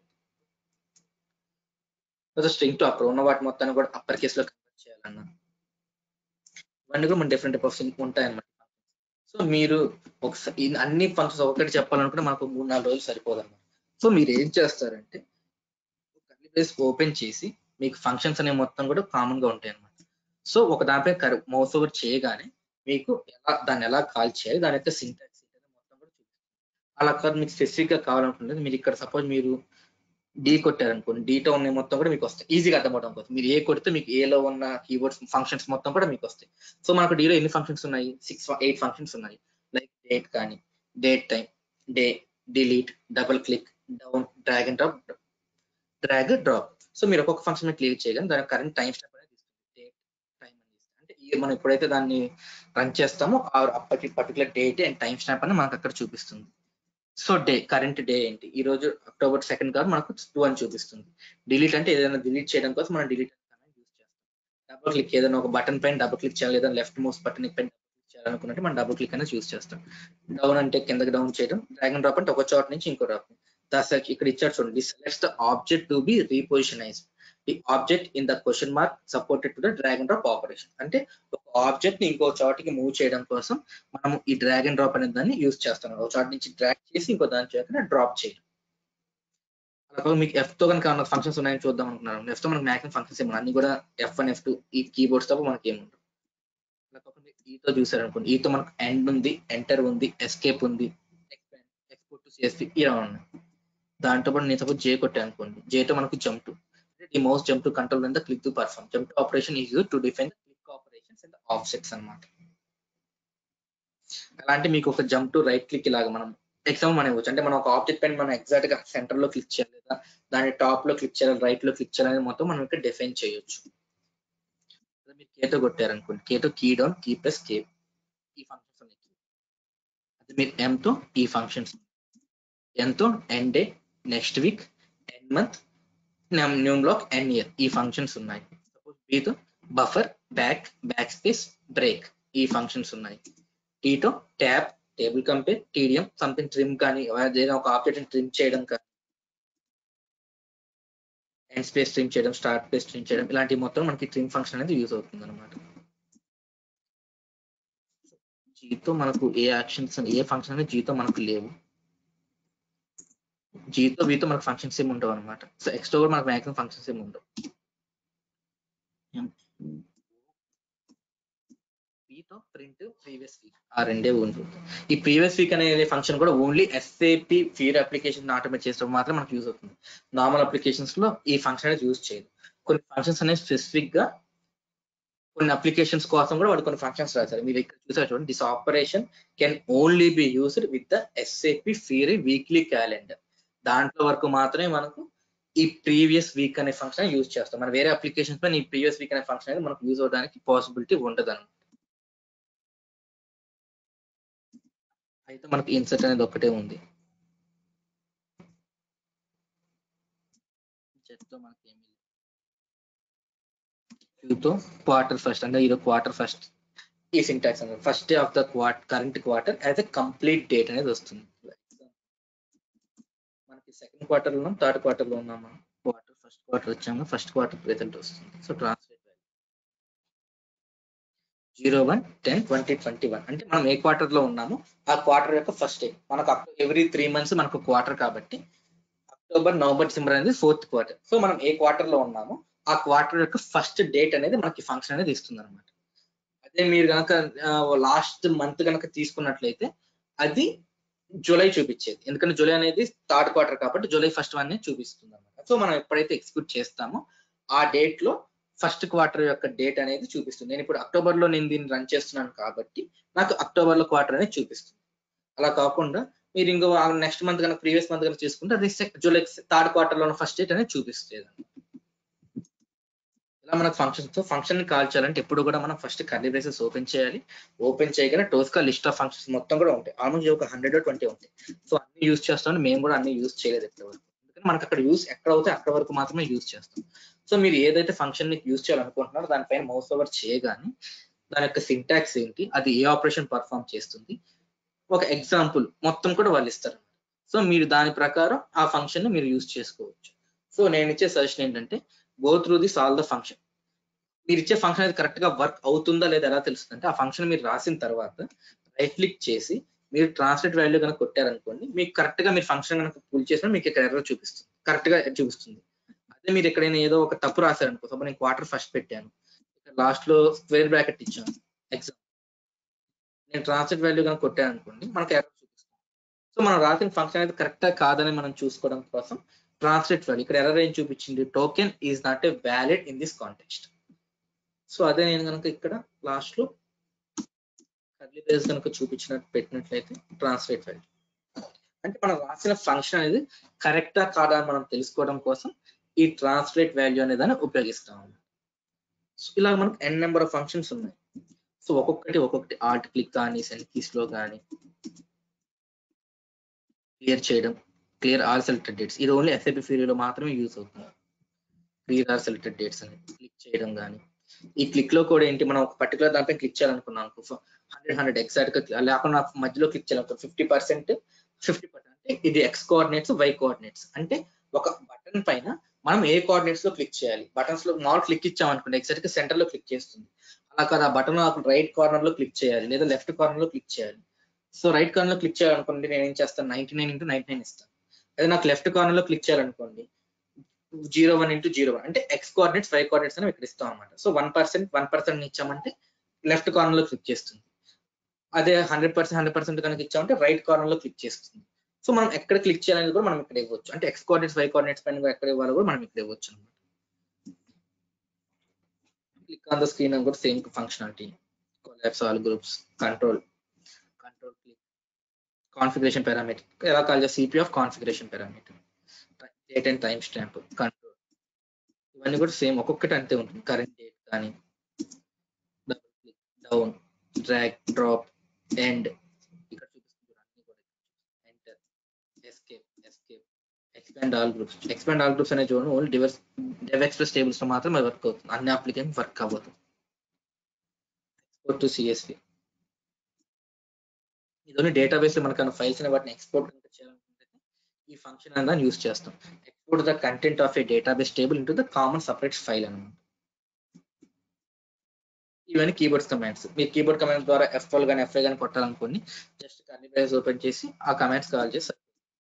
స్ట్రింగ్ టు అప్పర్ ఉన్న వాటి మొత్తాన్ని కూడా అప్పర్ కేస్ లో కన్వర్ట్ చేయాలన్నా ఇవన్నీ కూడా మన డిఫరెంట్ టైప్ ఆఫ్ ఉంటాయన్నమాట సో మీరు ఒకసారి అన్ని ఫంక్షన్స్ ఒకటి చెప్పాలనుకుంటే మనకు మూడు నాలుగు రోజులు సరిపోదన్నమాట సో మీరు ఏం చేస్తారంటే కర్లీ బ్రేస్ ఓపెన్ చేసి మీకు ఫంక్షన్స్ అనే మొత్తం కూడా కామన్ గా ఉంటాయి అన్నమాట సో ఒక దానిపై మౌస్ ఓవర్ చేయగానే మీకు ఎలా దాన్ని ఎలా కాల్ చేయాలి దాని యొక్క సింటాక్స్ మొత్తం కూడా చూపిస్తుంది అలా కాదు మీకు స్పెసిఫిక్ గా కావాలనుకుంటే మీరు ఇక్కడ సపోజ్ మీరు డి కొట్టారనుకోండి డీటో ఉన్న మొత్తం కూడా మీకు వస్తాయి ఈజీగా అర్థమవడం కోసం మీరు ఏ కొడితే మీకు ఏలో ఉన్న కీబోర్డ్స్ ఫంక్షన్స్ మొత్తం కూడా మీకు వస్తాయి సో మనకు డీలో ఎన్ని ఫంక్షన్స్ ఉన్నాయి సిక్స్ ఎయిట్ ఫంక్షన్స్ ఉన్నాయి లైక్ డేట్ కానీ date time day delete double click down drag and drop drag drop so మీరు ఒక్కొక్క ఫంక్షన్ మీద క్లిక్ చేయగానే దాని కరెంట్ టైం స్టాప్ అనేది ఇస్తుంది డేట్ టైం అనేది అంటే ఈ మనం ఎప్పుడైతే దాన్ని రన్ చేస్తామో అప్పటి particular date and time stamp అని మనకు అక్కడ చూపిస్తుంది సో డే కరెంట్ డే ఏంటి ఈ రోజు అక్టోబర్ సెకండ్ కాదు మనకు టూ అని చూపిస్తుంది డిలీట్ అంటే ఏదైనా డిలీట్ చేయడం కోసం మనం డిలీట్ యూస్ చేస్తాం డబుల్ క్లిక్ ఏదైనా ఒక బటన్ పైన డబుల్ క్లిక్ చేయాలి లేదా లెఫ్ట్ మౌస్ బటన్ పైన క్లిక్ చేయాలనుకున్నట్టు మనం డబుల్ క్లిక్ అనేది యూస్ చేస్తాం డౌన్ అంటే కిందకి డౌన్ చేయడం డ్రాగన్ డ్రాప్ అంటే ఒక చోట నుంచి ఇంకో డ్రాప్ దస్ ఇక్కడ ఇచ్చాడు చూడండి selects the object to be repositioned the object in the question mark supported to the drag and drop operation అంటే ఒక ఆబ్జెక్ట్ ని ఇంకో చోటికి మూవ్ చేయడం కోసం మనం ఈ డ్రాగన్ డ్రాప్ అనే దాన్ని యూజ్ చేస్తాం ఒక చోట నుంచి డ్రాగ్ చేసి ఇంకో దాని చేత డ్రాప్ చేయడం అలా మీకు ఎఫ్ తో కనుక ఫంక్షన్స్ ఉన్నాయని చూద్దాం అనుకున్నాను ఎఫ్ తో మనకి మ్యాక్సిమం ఫంక్షన్స్ ఏమన్నా అన్ని కూడా ఎఫ్ వన్ ఎఫ్ టూ ఈ కీబోర్డ్స్ తప్ప మనకి ఏముండవు అలా కాకుండా ఈతో చూసారు అనుకోండి ఈతో మనకు ఎండ్ ఉంది ఎంటర్ ఉంది ఎస్కేప్ ఉంది ఎక్స్పోర్ట్ టు సిఎస్పి ఇలా ఉన్నాయి దాంతో పాటు నేను సపోజ్ జే కొట్టాను అనుకోండి జేతో మనకు జంప్ టు ఈ mouse jump to control and click to perform jump to operation is to define click operations and offsets అనమాట అలాంటి మీకు ఒక జంప్ టు రైట్ క్లిక్ ఇలాగా మనం ఎగ్జాంపుల్ మనం ఇవ్వచ్చు అంటే మనం ఒక ఆబ్జెక్ట్ పైన మనం ఎగ్జాక్ట్ గా సెంటర్ లో క్లిక్ చేయాలి లేదా దాని టాప్ లో క్లిక్ చేయాలి రైట్ లో క్లిక్ చేయాలి మొత్తం మనం ఇక్కడ డిఫైన్ చేయొచ్చు మీరు కేతో కొట్టారనుకోండి కేతో key down key plus K ఈ ఫంక్షన్స్ ఉన్నాయి అదే మీరు M తో ఈ ఫంక్షన్స్ N తో end day next week N month new block N year ఈ ఫంక్షన్స్ ఉన్నాయి సపోజ్ B తో buffer back backspace break ఈ ఫంక్షన్స్ ఉన్నాయి T తో tab table compare TDM something trim కానీ ఏదైనా ఒక ఆబ్జెక్ట్ ట్రిమ్ చేయడం కానీ ఎండ్ స్పేస్ ట్రిమ్ చేయడం స్టార్ట్ స్పేస్ ట్రిమ్ చేయడం ఇలాంటి మొత్తం మనకి ట్రిమ్ ఫంక్షన్ అనేది యూజ్ అవుతుంది అనమాట జీతో మనకు ఏ యాక్షన్స్ ఏ ఫంక్షన్ అనేది జీతో మనకు లేవు జీతో వీతో మనకు ఫంక్షన్స్ ఏమి ఉండవు అనమాట సో ఎక్స్ట్రా కూడా మనకు మ్యాక్సిమం ఫంక్షన్స్ ఏమి ఉండవు వీతో ప్రింట్ ప్రీవియస్ వీక్ ఆ రెండే ఉంటుంది ఈ ప్రీవియస్ వీక్ అనే ఫంక్షన్ కూడా ఓన్లీ ఎస్ఏపి ఫీర్ అప్లికేషన్ ఆటోమేట్ చేసడం మాత్రం మనకు యూజ్ అవుతుంది నార్మల్ అప్లికేషన్స్ లో ఈ ఫంక్షన్ అనేది యూజ్ చేయదు కొన్ని ఫంక్షన్స్ అనేవి స్పెసిఫిక్ గా కొన్ని అప్లికేషన్స్ కోసం కూడా వాళ్ళు కొన్ని ఫంక్షన్స్ రాశారు మీరు ఇక్కడ చూసారు చూడండి this operation can only be used with the SAP ఫీర్ వీక్లీ క్యాలెండర్ దాంట్లో వరకు మాత్రమే మనకు ఈ ప్రీవియస్ వీక్ అనే ఫంక్షన్ యూజ్ చేస్తాం మన వేరే అప్లికేషన్స్ పైన ఈ ప్రీవియస్ వీక్ అనే ఫంక్షన్ అనేది మనకు యూజ్ అవడానికి పాసిబిలిటీ ఉండదు అయితే మనకి ఇన్సర్ట్ అనేది ఒకటే ఉంది చెత్తో మనకి ఏమి తో క్వార్టర్ ఫస్ట్ అంటే ఇది క్వార్టర్ ఫస్ట్ ఈ సింటాక్స్ అనేది first day of the quarter current quarter as a complete date అనేది వస్తుంది మనకి సెకండ్ క్వార్టర్ లో ఉన్నాం థర్డ్ క్వార్టర్ లో ఉన్నాం మనం క్వార్టర్ ఫస్ట్ క్వార్టర్ వచ్చాము ఫస్ట్ క్వార్టర్ రిజల్ట్ వస్తుంది so translate zero one ten twenty twenty one అంటే మనం ఏ క్వార్టర్ లో ఉన్నామో ఆ క్వార్టర్ యొక్క ఫస్ట్ డే మనకు ఎవ్రీ త్రీ మంత్స్ మనకు క్వార్టర్ కాబట్టి అక్టోబర్ నవంబర్ డిసెంబర్ అనేది ఫోర్త్ క్వార్టర్ సో మనం ఏ క్వార్టర్ లో ఉన్నామో ఆ క్వార్టర్ యొక్క ఫస్ట్ డేట్ అనేది మనకి ఫంక్షన్ అనేది ఇస్తుంది అనమాట అదే మీరు కనుక లాస్ట్ మంత్ కనుక తీసుకున్నట్లయితే అది జూలై చూపించేది ఎందుకంటే జూలై అనేది థర్డ్ క్వార్టర్ కాబట్టి జూలై ఫస్ట్ వన్ చూపిస్తుంది అనమాట సో మనం ఎప్పుడైతే ఎగ్జిక్యూట్ చేస్తామో ఆ డేట్ లో ఫస్ట్ క్వార్టర్ యొక్క డేట్ అనేది చూపిస్తుంది నేను ఇప్పుడు అక్టోబర్ లో నేను దీన్ని రన్ చేస్తున్నాను కాబట్టి నాకు అక్టోబర్ లో క్వార్టర్ అనేది చూపిస్తుంది అలా కాకుండా మీరు ఇంకో నెక్స్ట్ మంత్ కనుక ప్రీవియస్ మంత్ కనుక చూసుకుంటే అది జూలై థర్డ్ క్వార్టర్ లో ఫస్ట్ డేట్ అనేది చూపిస్తుంది ఇలా మనకు ఫంక్షన్స్ ఫంక్షన్ ని కాల్ చేయాలంటే ఎప్పుడు కూడా మనం ఫస్ట్ కర్లీ బ్రేసెస్ ఓపెన్ చేయాలి ఓపెన్ చేయగానే టోస్కా లిస్ట్ ఆఫ్ ఫంక్షన్స్ మొత్తం కూడా ఉంటాయి ఆల్మోస్ట్ ఒక హండ్రెడ్ ట్వంటీ ఉంటాయి సో అన్ని యూజ్ చేస్తాం మేము కూడా అన్ని యూజ్ చేయలేదు ఎక్కడ వరకు ఎందుకంటే మనకు అక్కడ యూజ్ ఎక్కడ అవుతాయి అక్కడ వరకు మాత్రమే యూజ్ చేస్తాం సో మీరు ఏదైతే ఫంక్షన్ ని యూజ్ చేయాలనుకుంటున్నారో దానిపైన మౌస్ ఓవర్ చేయగానే దాని యొక్క సింటాక్స్ ఏంటి అది ఏ ఆపరేషన్ పర్ఫామ్ చేస్తుంది ఒక ఎగ్జాంపుల్ మొత్తం కూడా వాళ్ళు ఇస్తారు సో మీరు దాని ప్రకారం ఆ ఫంక్షన్ ని మీరు యూజ్ చేసుకోవచ్చు సో నేను ఇచ్చే సజెషన్ ఏంటంటే go through the solve the function మీరు ఇచ్చే ఫంక్షన్ అనేది కరెక్ట్ గా వర్క్ అవుతుందా లేదా ఎలా తెలుస్తుంది అంటే ఆ ఫంక్షన్ మీరు రాసిన తర్వాత రైట్ క్లిక్ చేసి మీరు ట్రాన్స్లేట్ వాల్యూ కనుక కొట్టారనుకోండి మీకు కరెక్ట్ గా మీరు ఫంక్షన్ కనుక పుల్ చేసినా మీకు ఇక్కడ ఎర్రర్ చూపిస్తుంది కరెక్ట్ గా చూపిస్తుంది అదే మీరు ఎక్కడైనా ఏదో ఒక తప్పు రాశారనుకో సపోజ్ నేను క్వార్టర్ ఫస్ట్ పెట్టాను లాస్ట్ లో స్క్వేర్ బ్రాకెట్ ఇచ్చాను ఎగ్జామ్ నేను ట్రాన్స్లేట్ వాల్యూ కనుక కొట్టాను అనుకోండి మనకి ఎర్రర్ చూపిస్తుంది సో మనం రాసిన ఫంక్షన్ అనేది కరెక్టా కాదని మనం చూసుకోవడం కోసం ట్రాన్స్లేట్ వాల్యూ ఇక్కడ ఎర్రర్ ఏం చూపించింది token is not a valid in this context so అదే నేను కనుక ఇక్కడ లాస్ట్ లో కర్లీ బ్రేస్ కనుక చూపించినట్టు పెట్టినట్లయితే ట్రాన్స్లేట్ వాల్యూ అంటే మనం రాసిన ఫంక్షన్ అనేది కరెక్టా కాదా అని మనం తెలుసుకోవడం కోసం ఈ ట్రాన్స్లేట్ వాల్యూ అనే దాన్ని ఉపయోగిస్తాం సో ఇలా మనకు ఎన్ నెంబర్ ఆఫ్ ఫంక్షన్స్ ఉన్నాయి సో ఒక్కొక్కటి ఒక్కొక్కటి ఆల్ట్ క్లిక్ కానీ సెల్ కీస్ లో కానీ క్లియర్ చేయడం క్లియర్ ఆల్ సెలెక్టెడ్ డేట్స్ ఇది ఓన్లీ ఎస్ఐపి ఫీరియడ్ లో మాత్రమే యూజ్ అవుతుంది క్లియర్ ఆల్ సెలెక్టెడ్ డేట్స్ అని క్లిక్ చేయడం కానీ ఈ క్లిక్ లో కూడా ఏంటి మనం ఒక పర్టికులర్ దానిపై క్లిక్ చేయాలనుకున్నాం హండ్రెడ్ హండ్రెడ్ ఎగ్జాక్ట్ గా లేకుండా మధ్యలో క్లిక్ చేయాలనుకో ఫిఫ్టీ పర్సెంట్ ఫిఫ్టీ పర్సెంట్ అంటే ఇది ఎక్స్ కోఆర్డినేట్స్ వై కోఆర్డినేట్స్ అంటే ఒక బటన్ పైన మనం ఏ కోఆర్డినేట్స్ లో క్లిక్ చేయాలి బటన్స్ లో మామూలు క్లిక్ ఇచ్చాం అనుకోండి ఎగ్జాక్ట్ గా సెంటర్ లో క్లిక్ చేస్తుంది అలా కాదు ఆ బటన్ రైట్ కార్నర్ లో క్లిక్ చేయాలి లేదా లెఫ్ట్ కార్నర్ లో క్లిక్ చేయాలి సో రైట్ కార్నర్ లో క్లిక్ చేయాలనుకోండి నేను ఏం చేస్తాను ninety nine into ninety nine ఇస్తాను అదే నాకు లెఫ్ట్ కార్నర్ లో క్లిక్ చేయాలనుకోండి zero one into zero one అంటే ఎక్స్ కోఆర్డినేట్స్ వై కోఆర్డినేట్స్ అని ఇక్కడ ఇస్తాం అనమాట so one percent one percent ఇచ్చామంటే లెఫ్ట్ కార్నర్ లో క్లిక్ చేస్తుంది అదే హండ్రెడ్ పర్సెంట్ హండ్రెడ్ పర్సెంట్ కనుక ఇచ్చామంటే రైట్ కార్నర్ లో క్లిక్ చేస్తుంది సో మనం ఎక్కడ క్లిక్ చేయాలనేది కూడా మనం ఇక్కడ ఇవ్వచ్చు అంటే ఎక్స్ కోఆర్డినేట్స్ వై కోఆర్డినేట్స్ పైన ఎక్కడ ఇవ్వాలో కూడా మనం ఇక్కడ ఇవ్వచ్చు అనమాట క్లిక్ ఆన్ ద స్క్రీన్ అని కూడా same functionality collapse all groups control control click configuration parameter ఎలా కాల్ చేస్తే CP of configuration parameter date and time stamp control ఇవన్నీ కూడా సేమ్ ఒక్కొక్కటి అంతే ఉంటుంది కరెంట్ డేట్ కానీ double click down drag drop end ఇక్కడ చూపిస్తుంది అన్ని కూడా enter escape escape expand all groups expand all groups అనే చూడండి ఓన్లీ డివర్స్ డెవ్ ఎక్స్ప్రెస్ టేబుల్స్ లో మాత్రం వర్క్ అవుతుంది అన్ని అప్లికేషన్ వర్క్ అవ్వదు ఎక్స్పోర్ట్ టు సిఎస్వి ఇది డేటాబేస్ లో మనకు ఫైల్స్ అనే వాటిని ఎక్స్పోర్ట్ చేయాలనుకుంటే ఈ ఫంక్షన్ అనేది యూస్ చేస్తాం export the content of a database table into the comma separate file అనమాట ఇవన్నీ కీబోర్డ్స్ కమాండ్స్ మీరు కీబోర్డ్ కమాండ్స్ ద్వారా ఎఫ్ఎల్ కానీ ఎఫ్ఐ కానీ కొట్టాలనుకోండి జస్ట్ కర్లీ బ్రాకెట్స్ ఓపెన్ చేసి ఆ కమాండ్స్ కాల్ చేసి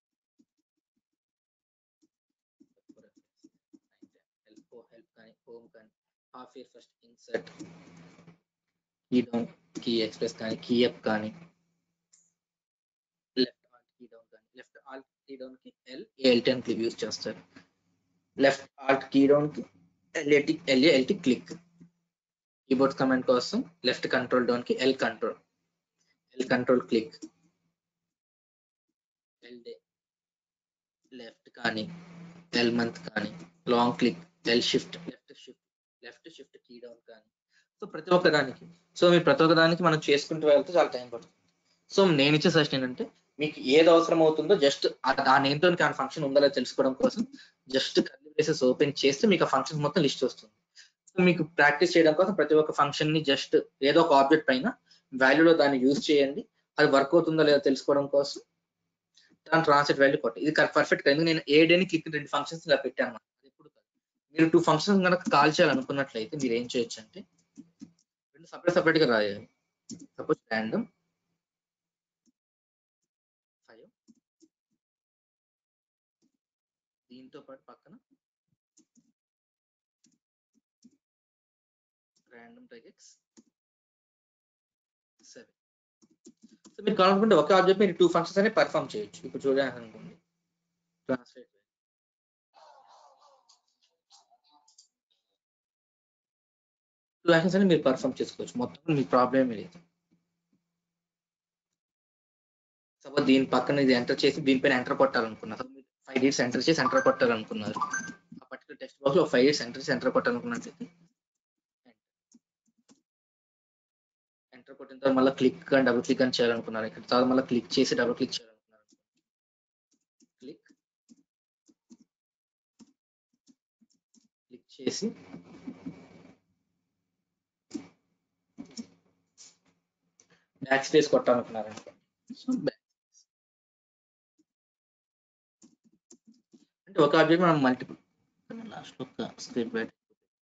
హెల్ప్ హెల్ప్ కానీ హోమ్ కానీ half year first insert key down key express కానీ కీ అప్ కానీ లెఫ్ట్ ఆల్ట్ కీ డౌన్ కానీ లెఫ్ట్ ఆల్ట్ కీ డౌన్ కి ఎల్ ఎల్టీ అని క్లిక్ యూస్ చేస్తారు లెఫ్ట్ ఆల్ట్ కీ డౌన్ కి LAT LALT click keyboard command కోసం left control down కి L control L control click L day left కానీ L month కానీ long click L shift left shift left shift key down కానీ so ప్రతి ఒక్క దానికి so మీరు ప్రతి ఒక్క దానికి మనం చేసుకుంటూ వెళ్తే చాలా టైం పడుతుంది సో నేను ఇచ్చే సజెషన్ ఏంటంటే మీకు ఏది అవసరం అవుతుందో జస్ట్ ఆ నేమ్ తో ఆ ఫంక్షన్ ఉందో లేదో తెలుసుకోవడం కోసం జస్ట్ కర్లీ బ్రేసెస్ ఓపెన్ చేస్తే మీకు ఆ ఫంక్షన్ మొత్తం లిస్ట్ వస్తుంది సో మీకు ప్రాక్టీస్ చేయడం కోసం ప్రతి ఒక్క ఫంక్షన్ ని జస్ట్ ఏదో ఒక ఆబ్జెక్ట్ పైన వాల్యూలో దాన్ని యూజ్ చేయండి అది వర్క్ అవుతుందో లేదో తెలుసుకోవడం కోసం దాని ట్రాన్స్లేట్ వాల్యూ కొట్టి ఇది పర్ఫెక్ట్ ఎందుకు నేను ఏ డేని క్లిక్ రెండు ఫంక్షన్స్ ఇలా పెట్టాను అన్నమాట. అది ఎప్పుడు కాదు. మీరు టూ ఫంక్షన్స్ కనుక కాల్ చేయాలనుకున్నట్లయితే మీరు ఏం చేయొచ్చు అంటే రెండు సపరేట్ సపరేట్ గా రాయాలి సపోజ్ ర్యాండమ్ ఫైవ్ దీంతో పాటు పక్కన ర్యాండమ్ టెక్స్ సెవెన్ సో మీరు కావాలనుకుంటే ఒక ఆబ్జెక్ట్ మీరు టూ ఫంక్షన్స్ అనేవి పర్ఫామ్ చేయొచ్చు ఇప్పుడు చూడండి అనుకోండి ట్రాన్స్లేట్ టూ యాక్షన్స్ అని మీరు పర్ఫామ్ చేసుకోవచ్చు మొత్తం మీ ప్రాబ్లం లేదు సపోజ్ దీని పక్కన ఇది ఎంటర్ చేసి దీనిపైన ఎంటర్ కొట్టాలనుకున్నారు ఫైవ్ డేట్స్ ఎంటర్ చేసి ఎంటర్ కొట్టాలనుకున్నారు ఆ పర్టికులర్ టెక్స్ట్ బాక్స్ లో ఫైవ్ డేట్స్ ఎంటర్ చేసి ఎంటర్ కొట్టాలనుకున్నట్లయితే ఎంటర్ కొట్టిన తర్వాత మళ్ళీ క్లిక్ అని డబుల్ క్లిక్ అని చేయాలనుకున్నారు ఇక్కడ తర్వాత మళ్ళీ క్లిక్ చేసి డబుల్ క్లిక్ చేయాలనుకున్నారు క్లిక్ క్లిక్ చేసి బ్యాక్ స్పేస్ కొట్టాలనుకున్నారు సో బ్యాక్ అంటే ఒక ఆబ్జెక్ట్ మనం మల్టిపుల్ లాస్ట్ ఒక స్క్రిప్ట్ బయట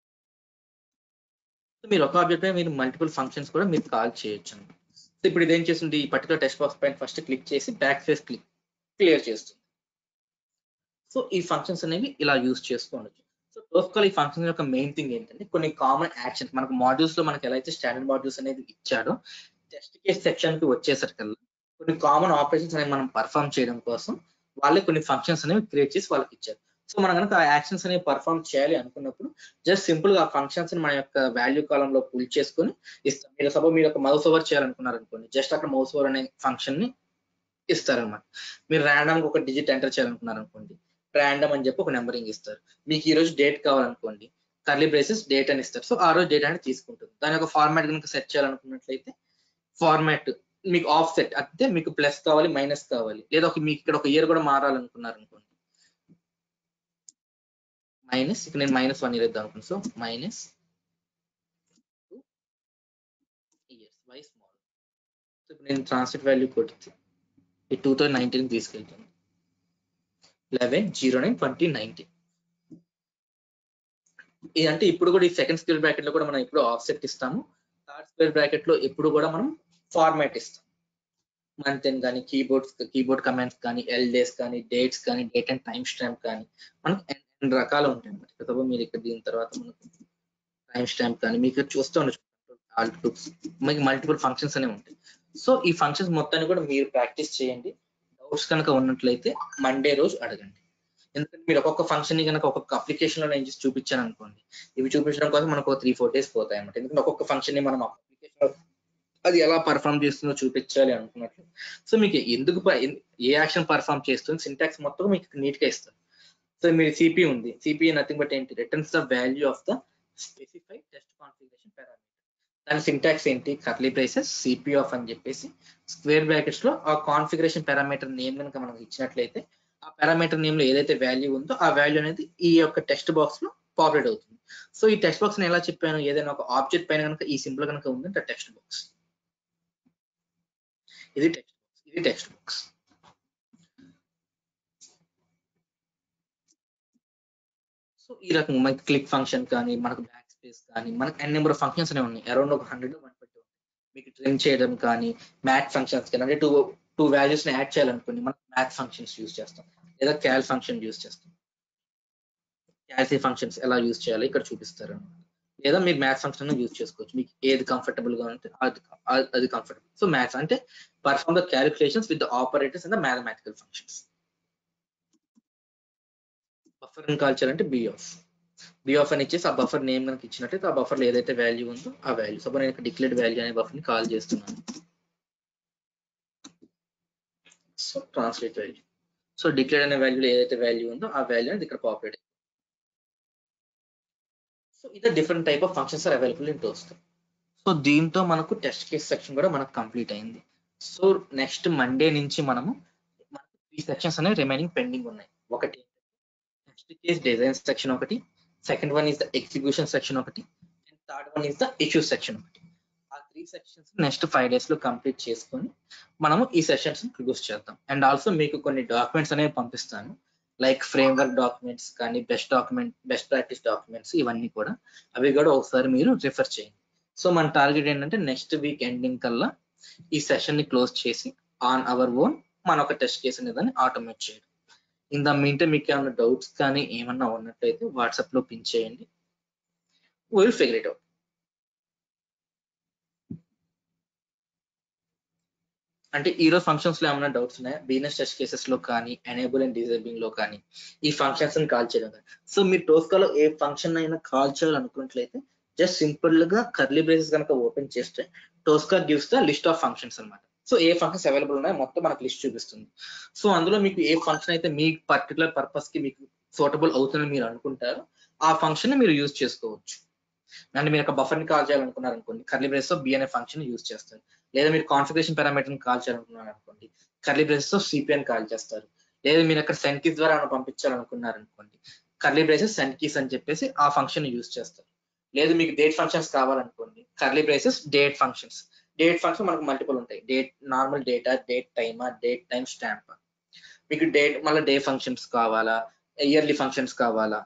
సో మీరు ఒక ఆబ్జెక్ట్ పైన మీరు మల్టిపుల్ ఫంక్షన్స్ కూడా మీరు కాల్ చేయొచ్చు అన్నమాట. సో ఇప్పుడు ఇదేం చేస్తుంది ఈ పర్టికులర్ టెక్స్ట్ బాక్స్ పైన ఫస్ట్ క్లిక్ చేసి బ్యాక్ ఫేస్ క్లిక్ క్లియర్ చేస్తుంది సో ఈ ఫంక్షన్స్ అనేవి ఇలా యూస్ చేసుకోవచ్చు సో టోస్కల్ ఈ ఫంక్షన్ యొక్క మెయిన్ థింగ్ ఏంటంటే కొన్ని కామన్ యాక్షన్ మనకు మాడ్యూల్స్ లో మనకి ఎలా అయితే స్టాండర్డ్ మాడ్యూల్స్ అనేది ఇచ్చాడో టెస్ట్ కేస్ సెక్షన్ కి వచ్చేసరికల్లా కొన్ని కామన్ ఆపరేషన్స్ అనేవి మనం పర్ఫామ్ చేయడం కోసం వాళ్ళే కొన్ని ఫంక్షన్స్ అనేవి క్రియేట్ చేసి వాళ్ళకి ఇచ్చారు సో మనం కనుక ఆ యాక్షన్స్ అనేవి పర్ఫామ్ చేయాలి అనుకున్నప్పుడు జస్ట్ సింపుల్ గా ఆ ఫంక్షన్స్ ని మన యొక్క వాల్యూ కాలం లో పుల్ చేసుకొని ఇస్తాం మీరు సపోజ్ మీరు ఒక మౌస్ ఓవర్ చేయాలనుకున్నారు అనుకోండి జస్ట్ అక్కడ మౌస్ ఓవర్ అనే ఫంక్షన్ ని ఇస్తారనమాట మీరు ర్యాండమ్ ఒక డిజిట్ ఎంటర్ చేయాలనుకున్నారు అనుకోండి ర్యాండమ్ అని చెప్పి ఒక నెంబరింగ్ ఇస్తారు మీకు ఈ రోజు డేట్ కావాలనుకోండి కర్లీ బ్రేసెస్ డేట్ అని ఇస్తారు సో ఆ రోజు డేట్ అనేది తీసుకుంటుంది దాని యొక్క ఫార్మాట్ కనుక సెట్ చేయాలనుకున్నట్లయితే ఫార్మాట్ మీకు ఆఫ్ సెట్ అంటే మీకు ప్లస్ కావాలి మైనస్ కావాలి లేదా ఒక మీకు ఇక్కడ ఒక ఇయర్ కూడా మారాలనుకున్నారు అనుకోండి మైనస్ ఇక్కడ నేను మైనస్ వన్ ఇయర్ ఇద్దాం అనుకున్నాను so minus years Y small so ఇప్పుడు నేను ట్రాన్స్లేట్ వాల్యూ కొడితే ఈ టూ థౌజండ్ నైన్టీన్ తీసుకెళ్తాను eleven zero nine twenty nineteen అంటే ఇప్పుడు కూడా ఈ సెకండ్ స్క్వేర్ బ్రాకెట్ లో కూడా మనం ఇప్పుడు ఆఫ్సెట్ ఇస్తాము థర్డ్ స్క్వేర్ బ్రాకెట్ లో ఎప్పుడు కూడా మనం ఫార్మాట్ ఇస్తాం మంత్ ఎండ్ కానీ కీబోర్డ్స్ కీబోర్డ్ కమాండ్స్ కానీ ఎల్ డేస్ కానీ డేట్స్ కానీ డేట్ అండ్ టైం స్టాంప్ కానీ మనకు రెండు రకాలు ఉంటాయి అన్నమాట కదా మీరు ఇక్కడ దీని తర్వాత మనకు టైం స్టాంప్ కానీ మీకు చూస్తూ ఉండొచ్చు ఆల్ గ్రూప్స్ మీకు మల్టిపుల్ ఫంక్షన్స్ అనేవి ఉంటాయి సో ఈ ఫంక్షన్స్ మొత్తాన్ని కూడా మీరు ప్రాక్టీస్ చేయండి డౌట్స్ కనుక ఉన్నట్లయితే మండే రోజు అడగండి ఎందుకంటే మీరు ఒక్కొక్క ఫంక్షన్ ని కనుక ఒక్కొక్క అప్లికేషన్ లో నేను చేసి చూపించాను అనుకోండి ఇవి చూపించడం కోసం మనకు త్రీ ఫోర్ డేస్ పోతాయి అన్నమాట ఎందుకంటే ఒక్కొక్క ఫంక్షన్ ని మనం అప్లికేషన్ లో అది ఎలా పర్ఫామ్ చేస్తుందో చూపించాలి అనుకున్నట్లు సో మీకు ఎందుకు ప- ఎన్- ఏ యాక్షన్ పర్ఫామ్ చేస్తుంది సింటాక్స్ మొత్తం మీకు నీట్ గా ఇస్తారు సో మీరు సిపి ఉంది సిపి నథింగ్ బట్ ఏంటి returns the value of the specified test configuration parameter దాని సింటాక్స్ ఏంటి కర్లీ ప్రైసెస్ సిపి ఆఫ్ అని చెప్పేసి స్క్వేర్ బ్రాకెట్స్ లో ఆ కాన్ఫిగరేషన్ పారామీటర్ నేమ్ కనుక మనం ఇచ్చినట్లయితే ఆ పారామీటర్ నేమ్ లో ఏదైతే వాల్యూ ఉందో ఆ వాల్యూ అనేది ఈ యొక్క టెక్స్ట్ బాక్స్ లో పాపులేట్ అవుతుంది సో ఈ టెక్స్ట్ బాక్స్ ఎలా చెప్పాను ఏదైనా ఒక ఆబ్జెక్ట్ పైన కనుక ఈ సింబల్ కనుక ఉందంటే టెక్స్ట్ బాక్స్ ఇది టెక్స్ట్ బాక్స్ ఇది టెక్స్ట్ బాక్స్ సో ఈ రకంగా మనకి క్లిక్ ఫంక్షన్ కానీ మనకు బ్యాక్ స్పేస్ కానీ మనకు ఎన్ నెంబర్ ఆఫ్ ఫంక్షన్స్ అనేవి ఉన్నాయి అరౌండ్ ఒక హండ్రెడ్ వన్ ట్వంటీ మీకు ట్రిమ్ చేయడం కానీ మ్యాథ్ ఫంక్షన్స్ కానీ అంటే టూ టూ వాల్యూస్ ని యాడ్ చేయాలనుకోండి మనం మ్యాథ్ ఫంక్షన్స్ యూస్ చేస్తాం లేదా క్యాల్ ఫంక్షన్ యూస్ చేస్తాం క్యాల్సీ ఫంక్షన్స్ ఎలా యూస్ చేయాలో ఇక్కడ చూపిస్తారు అన్నమాట లేదా మీరు మ్యాథ్స్ ఫంక్షన్ యూస్ చేసుకోవచ్చు మీకు ఏది కంఫర్టబుల్ గా ఉంటే అది అది కంఫర్టబుల్ సో మ్యాథ్స్ అంటే perform the calculations with the operators and the mathematical functions buffer call చేయాలంటే బి ఆఫ్ బి ఆఫ్ అని ఇచ్చేసి ఆ బఫర్ నేమ్ కనుక ఇచ్చినట్లయితే ఆ బఫర్ లో ఏదైతే వాల్యూ ఉందో ఆ వాల్యూ సపోజ్ నేను డిక్లేర్డ్ వాల్యూ అనే బఫర్ ని కాల్ చేస్తున్నాను so translate value so declared అనే వాల్యూలో ఏదైతే వాల్యూ ఉందో ఆ వాల్యూ అనేది ఇక్కడ పాపులేట్ సో ఇది different type of functions are available in Tosca so దీంతో మనకు టెస్ట్ కేస్ సెక్షన్ కూడా మనకు కంప్లీట్ అయింది సో నెక్స్ట్ మండే నుంచి మనము మనకు త్రీ సెక్షన్స్ అనేవి రిమైనింగ్ పెండింగ్ ఉన్నాయి ఒకటి టెస్ట్ కేస్ డిజైన్ సెక్షన్ ఒకటి second one is the execution section ఒకటి and third one is the issue section ఒకటి ఆ three sections next five days లో కంప్లీట్ చేసుకొని మనము ఈ సెషన్స్ క్లోజ్ చేద్దాం అండ్ ఆల్సో మీకు కొన్ని డాక్యుమెంట్స్ అనేవి పంపిస్తాను లైక్ ఫ్రేమ్ వర్క్ డాక్యుమెంట్స్ కానీ best document best practice documents ఇవన్నీ కూడా అవి కూడా ఒకసారి మీరు రిఫర్ చేయండి సో మన టార్గెట్ ఏంటంటే నెక్స్ట్ వీక్ ఎండింగ్ కల్లా ఈ సెషన్ ని క్లోజ్ చేసి ఆన్ అవర్ ఓన్ మన ఒక టెస్ట్ కేసు అనేది ఆటోమేట్ చేయడం ఇన్ ద మీన్ మీకు ఏమైనా డౌట్స్ కానీ ఏమన్నా ఉన్నట్లయితే వాట్సాప్ లో పిన్ చేయండి విల్ ఫిగర్ ఇట్ అవుట్ అంటే ఈ రోజు ఫంక్షన్స్ లో ఏమైనా డౌట్స్ ఉన్నాయా బిజినెస్ టెస్ట్ కేసెస్ లో కానీ ఎనేబుల్ అండ్ డిజేబులింగ్ లో కానీ ఈ ఫంక్షన్స్ ని కాల్ చేయడం కానీ సో మీరు టోస్కాలో ఏ ఫంక్షన్ అయినా కాల్ చేయాలనుకున్నట్లయితే జస్ట్ సింపుల్ గా కర్లీ బ్రేసెస్ కనుక ఓపెన్ చేస్తే Tosca gives the list of functions అన్నమాట సో ఏ ఫంక్షన్స్ అవైలబుల్ ఉన్నాయో మొత్తం మనకు లిస్ట్ చూపిస్తుంది సో అందులో మీకు ఏ ఫంక్షన్ అయితే మీ పర్టికులర్ పర్పస్ కి మీకు సూటబుల్ అవుతుందని మీరు అనుకుంటారో ఆ ఫంక్షన్ ని మీరు యూజ్ చేసుకోవచ్చు అంటే మీరు ఒక బఫర్ ని కాల్ చేయాలనుకున్నారు అనుకోండి కర్లీ బ్రేస్ తో బి అనే ఫంక్షన్ యూజ్ చేస్తారు లేదా మీరు కాన్ఫిగరేషన్ పారామీటర్ ని కాల్ చేయాలనుకున్నారు అనుకోండి కర్లీ బ్రేసెస్ తో సిపిఎన్ కాల్ చేస్తారు లేదా మీరు అక్కడ సెండ్ కీస్ ద్వారా ఏమైనా పంపించాలనుకున్నారు అనుకోండి కర్లీ బ్రేసెస్ సెండ్ కీస్ అని చెప్పేసి ఆ ఫంక్షన్ యూజ్ చేస్తారు లేదు మీకు డేట్ ఫంక్షన్స్ కావాలనుకోండి curly braces date functions date function మనకు మల్టిపుల్ ఉంటాయి డేట్ నార్మల్ డేటా డేట్ టైమా డేట్ టైం స్టాంప్ మీకు డేట్ మళ్ళీ డే ఫంక్షన్స్ కావాలా ఇయర్లీ ఫంక్షన్స్ కావాలా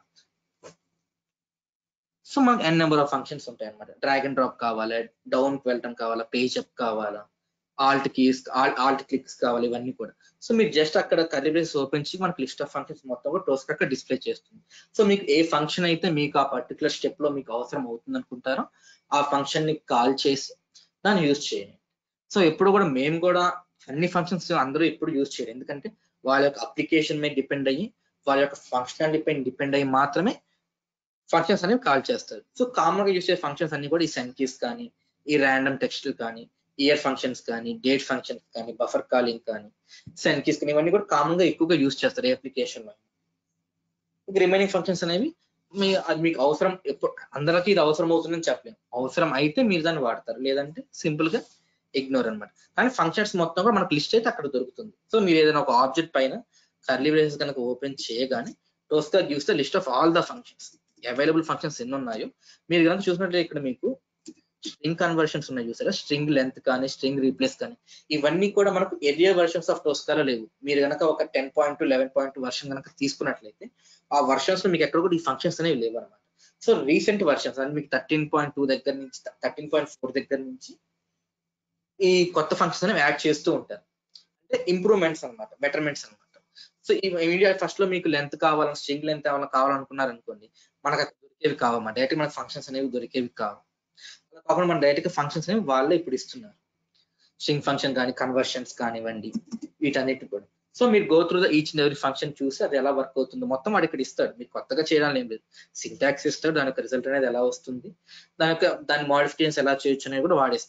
సో మనకు ఎన్ నెంబర్ ఆఫ్ ఫంక్షన్స్ ఉంటాయి అనమాట డ్రాగ్ అండ్ డ్రాప్ కావాలా డౌన్ కి వెళ్ళటం కావాలా పేజ్ అప్ కావాలా ఆల్ట్ కీస్ ఆల్ట్ క్లిక్స్ కావాలి ఇవన్నీ కూడా సో మీరు జస్ట్ అక్కడ కర్రీ బ్రేస్ ఓపెన్ చేసి మనకి లిస్ట్ ఆఫ్ ఫంక్షన్స్ మొత్తం కూడా టోస్ట్ అక్కడ డిస్ప్లే చేస్తుంది సో మీకు ఏ ఫంక్షన్ అయితే మీకు ఆ పర్టికులర్ స్టెప్ లో మీకు అవసరం అవుతుంది అనుకుంటారో ఆ ఫంక్షన్ ని కాల్ చేసి దాన్ని యూజ్ చేయండి సో ఎప్పుడు కూడా మేము కూడా అన్ని ఫంక్షన్స్ అందరూ ఎప్పుడు యూజ్ చేయరు ఎందుకంటే వాళ్ళ యొక్క అప్లికేషన్ మీద డిపెండ్ అయ్యి వాళ్ళ యొక్క ఫంక్షనాలిటీ పైన డిపెండ్ అయ్యి మాత్రమే ఫంక్షన్స్ అనేవి కాల్ చేస్తారు సో కామన్ గా యూస్ చేసే ఫంక్షన్స్ అన్ని కూడా ఈ సెండ్ కీస్ కానీ ఈ ర్యాండమ్ టెక్స్ట్ కానీ ఇయర్ ఫంక్షన్స్ కానీ డేట్ ఫంక్షన్స్ కానీ బఫర్ కాలింగ్ కానీ సెండ్ కీస్ కానీ ఇవన్నీ కూడా కామన్ గా ఎక్కువగా యూస్ చేస్తారు ఏ అప్లికేషన్ లో రిమైనింగ్ ఫంక్షన్స్ అనేవి మీ అది మీకు అవసరం ఎప్పుడు అందరికీ ఇది అవసరం అవుతుందని చెప్పలేము అవసరం అయితే మీరు దాన్ని వాడతారు లేదంటే సింపుల్ గా ఇగ్నోర్ అన్నమాట కానీ ఫంక్షన్స్ మొత్తం కూడా మనకు లిస్ట్ అయితే అక్కడ దొరుకుతుంది సో మీరు ఏదైనా ఒక ఆబ్జెక్ట్ పైన కర్లీ బ్రేసెస్ కనుక ఓపెన్ చేయగానే Tosca gives the list of all the functions available functions ఎన్ని ఉన్నాయో మీరు కనుక చూసినట్లయితే ఇక్కడ మీకు స్ట్రింగ్ కన్వర్షన్స్ ఉన్నాయి చూసారా స్ట్రింగ్ లెంత్ కానీ స్ట్రింగ్ రీప్లేస్ కానీ ఇవన్నీ కూడా మనకు ఎరియర్ వర్షన్స్ ఆఫ్ టోస్కాలో లేవు మీరు కనుక ఒక ten point two eleven point version కనుక తీసుకున్నట్లయితే ఆ వర్షన్స్ లో మీకు ఎక్కడ కూడా ఈ ఫంక్షన్స్ అనేవి లేవు అనమాట సో రీసెంట్ వర్షన్స్ అంటే మీకు థర్టీన్ పాయింట్ టూ దగ్గర నుంచి థర్టీన్ పాయింట్ ఫోర్ దగ్గర నుంచి ఈ కొత్త ఫంక్షన్స్ అనేవి యాడ్ చేస్తూ ఉంటారు అంటే ఇంప్రూవ్మెంట్స్ అనమాట బెటర్మెంట్స్ అనమాట సో ఈ ఇమీడియట్ ఫస్ట్ లో మీకు లెంత్ కావాలని స్ట్రింగ్ లెంత్ ఏమైనా కావాలనుకున్నారు అనుకోండి మనకు అక్కడ దొరికేవి కావన్నమాట డైరెక్ట్ మనకు ఫంక్షన్స్ అనేవి దొరికేవి కావు అలా కాకుండా మన డైరెక్ట్ గా ఫంక్షన్స్ అనేవి వాళ్ళే ఇప్పుడు ఇస్తున్నారు స్ట్రింగ్ ఫంక్షన్ కానీ కన్వర్షన్స్ కానివ్వండి వీటన్నిటి కూడా సో మీరు go through the each and every function చూసి అది ఎలా వర్క్ అవుతుందో మొత్తం వాడు ఇక్కడ ఇస్తాడు మీరు కొత్తగా చేయడానికి ఏం లేదు సింటాక్స్ ఇస్తాడు దాని యొక్క రిజల్ట్ అనేది ఎలా వస్తుంది దాని యొక్క దాని మోడిఫికేషన్స్ ఎలా చేయొచ్చు అనేది కూడా వాడిస్తాడు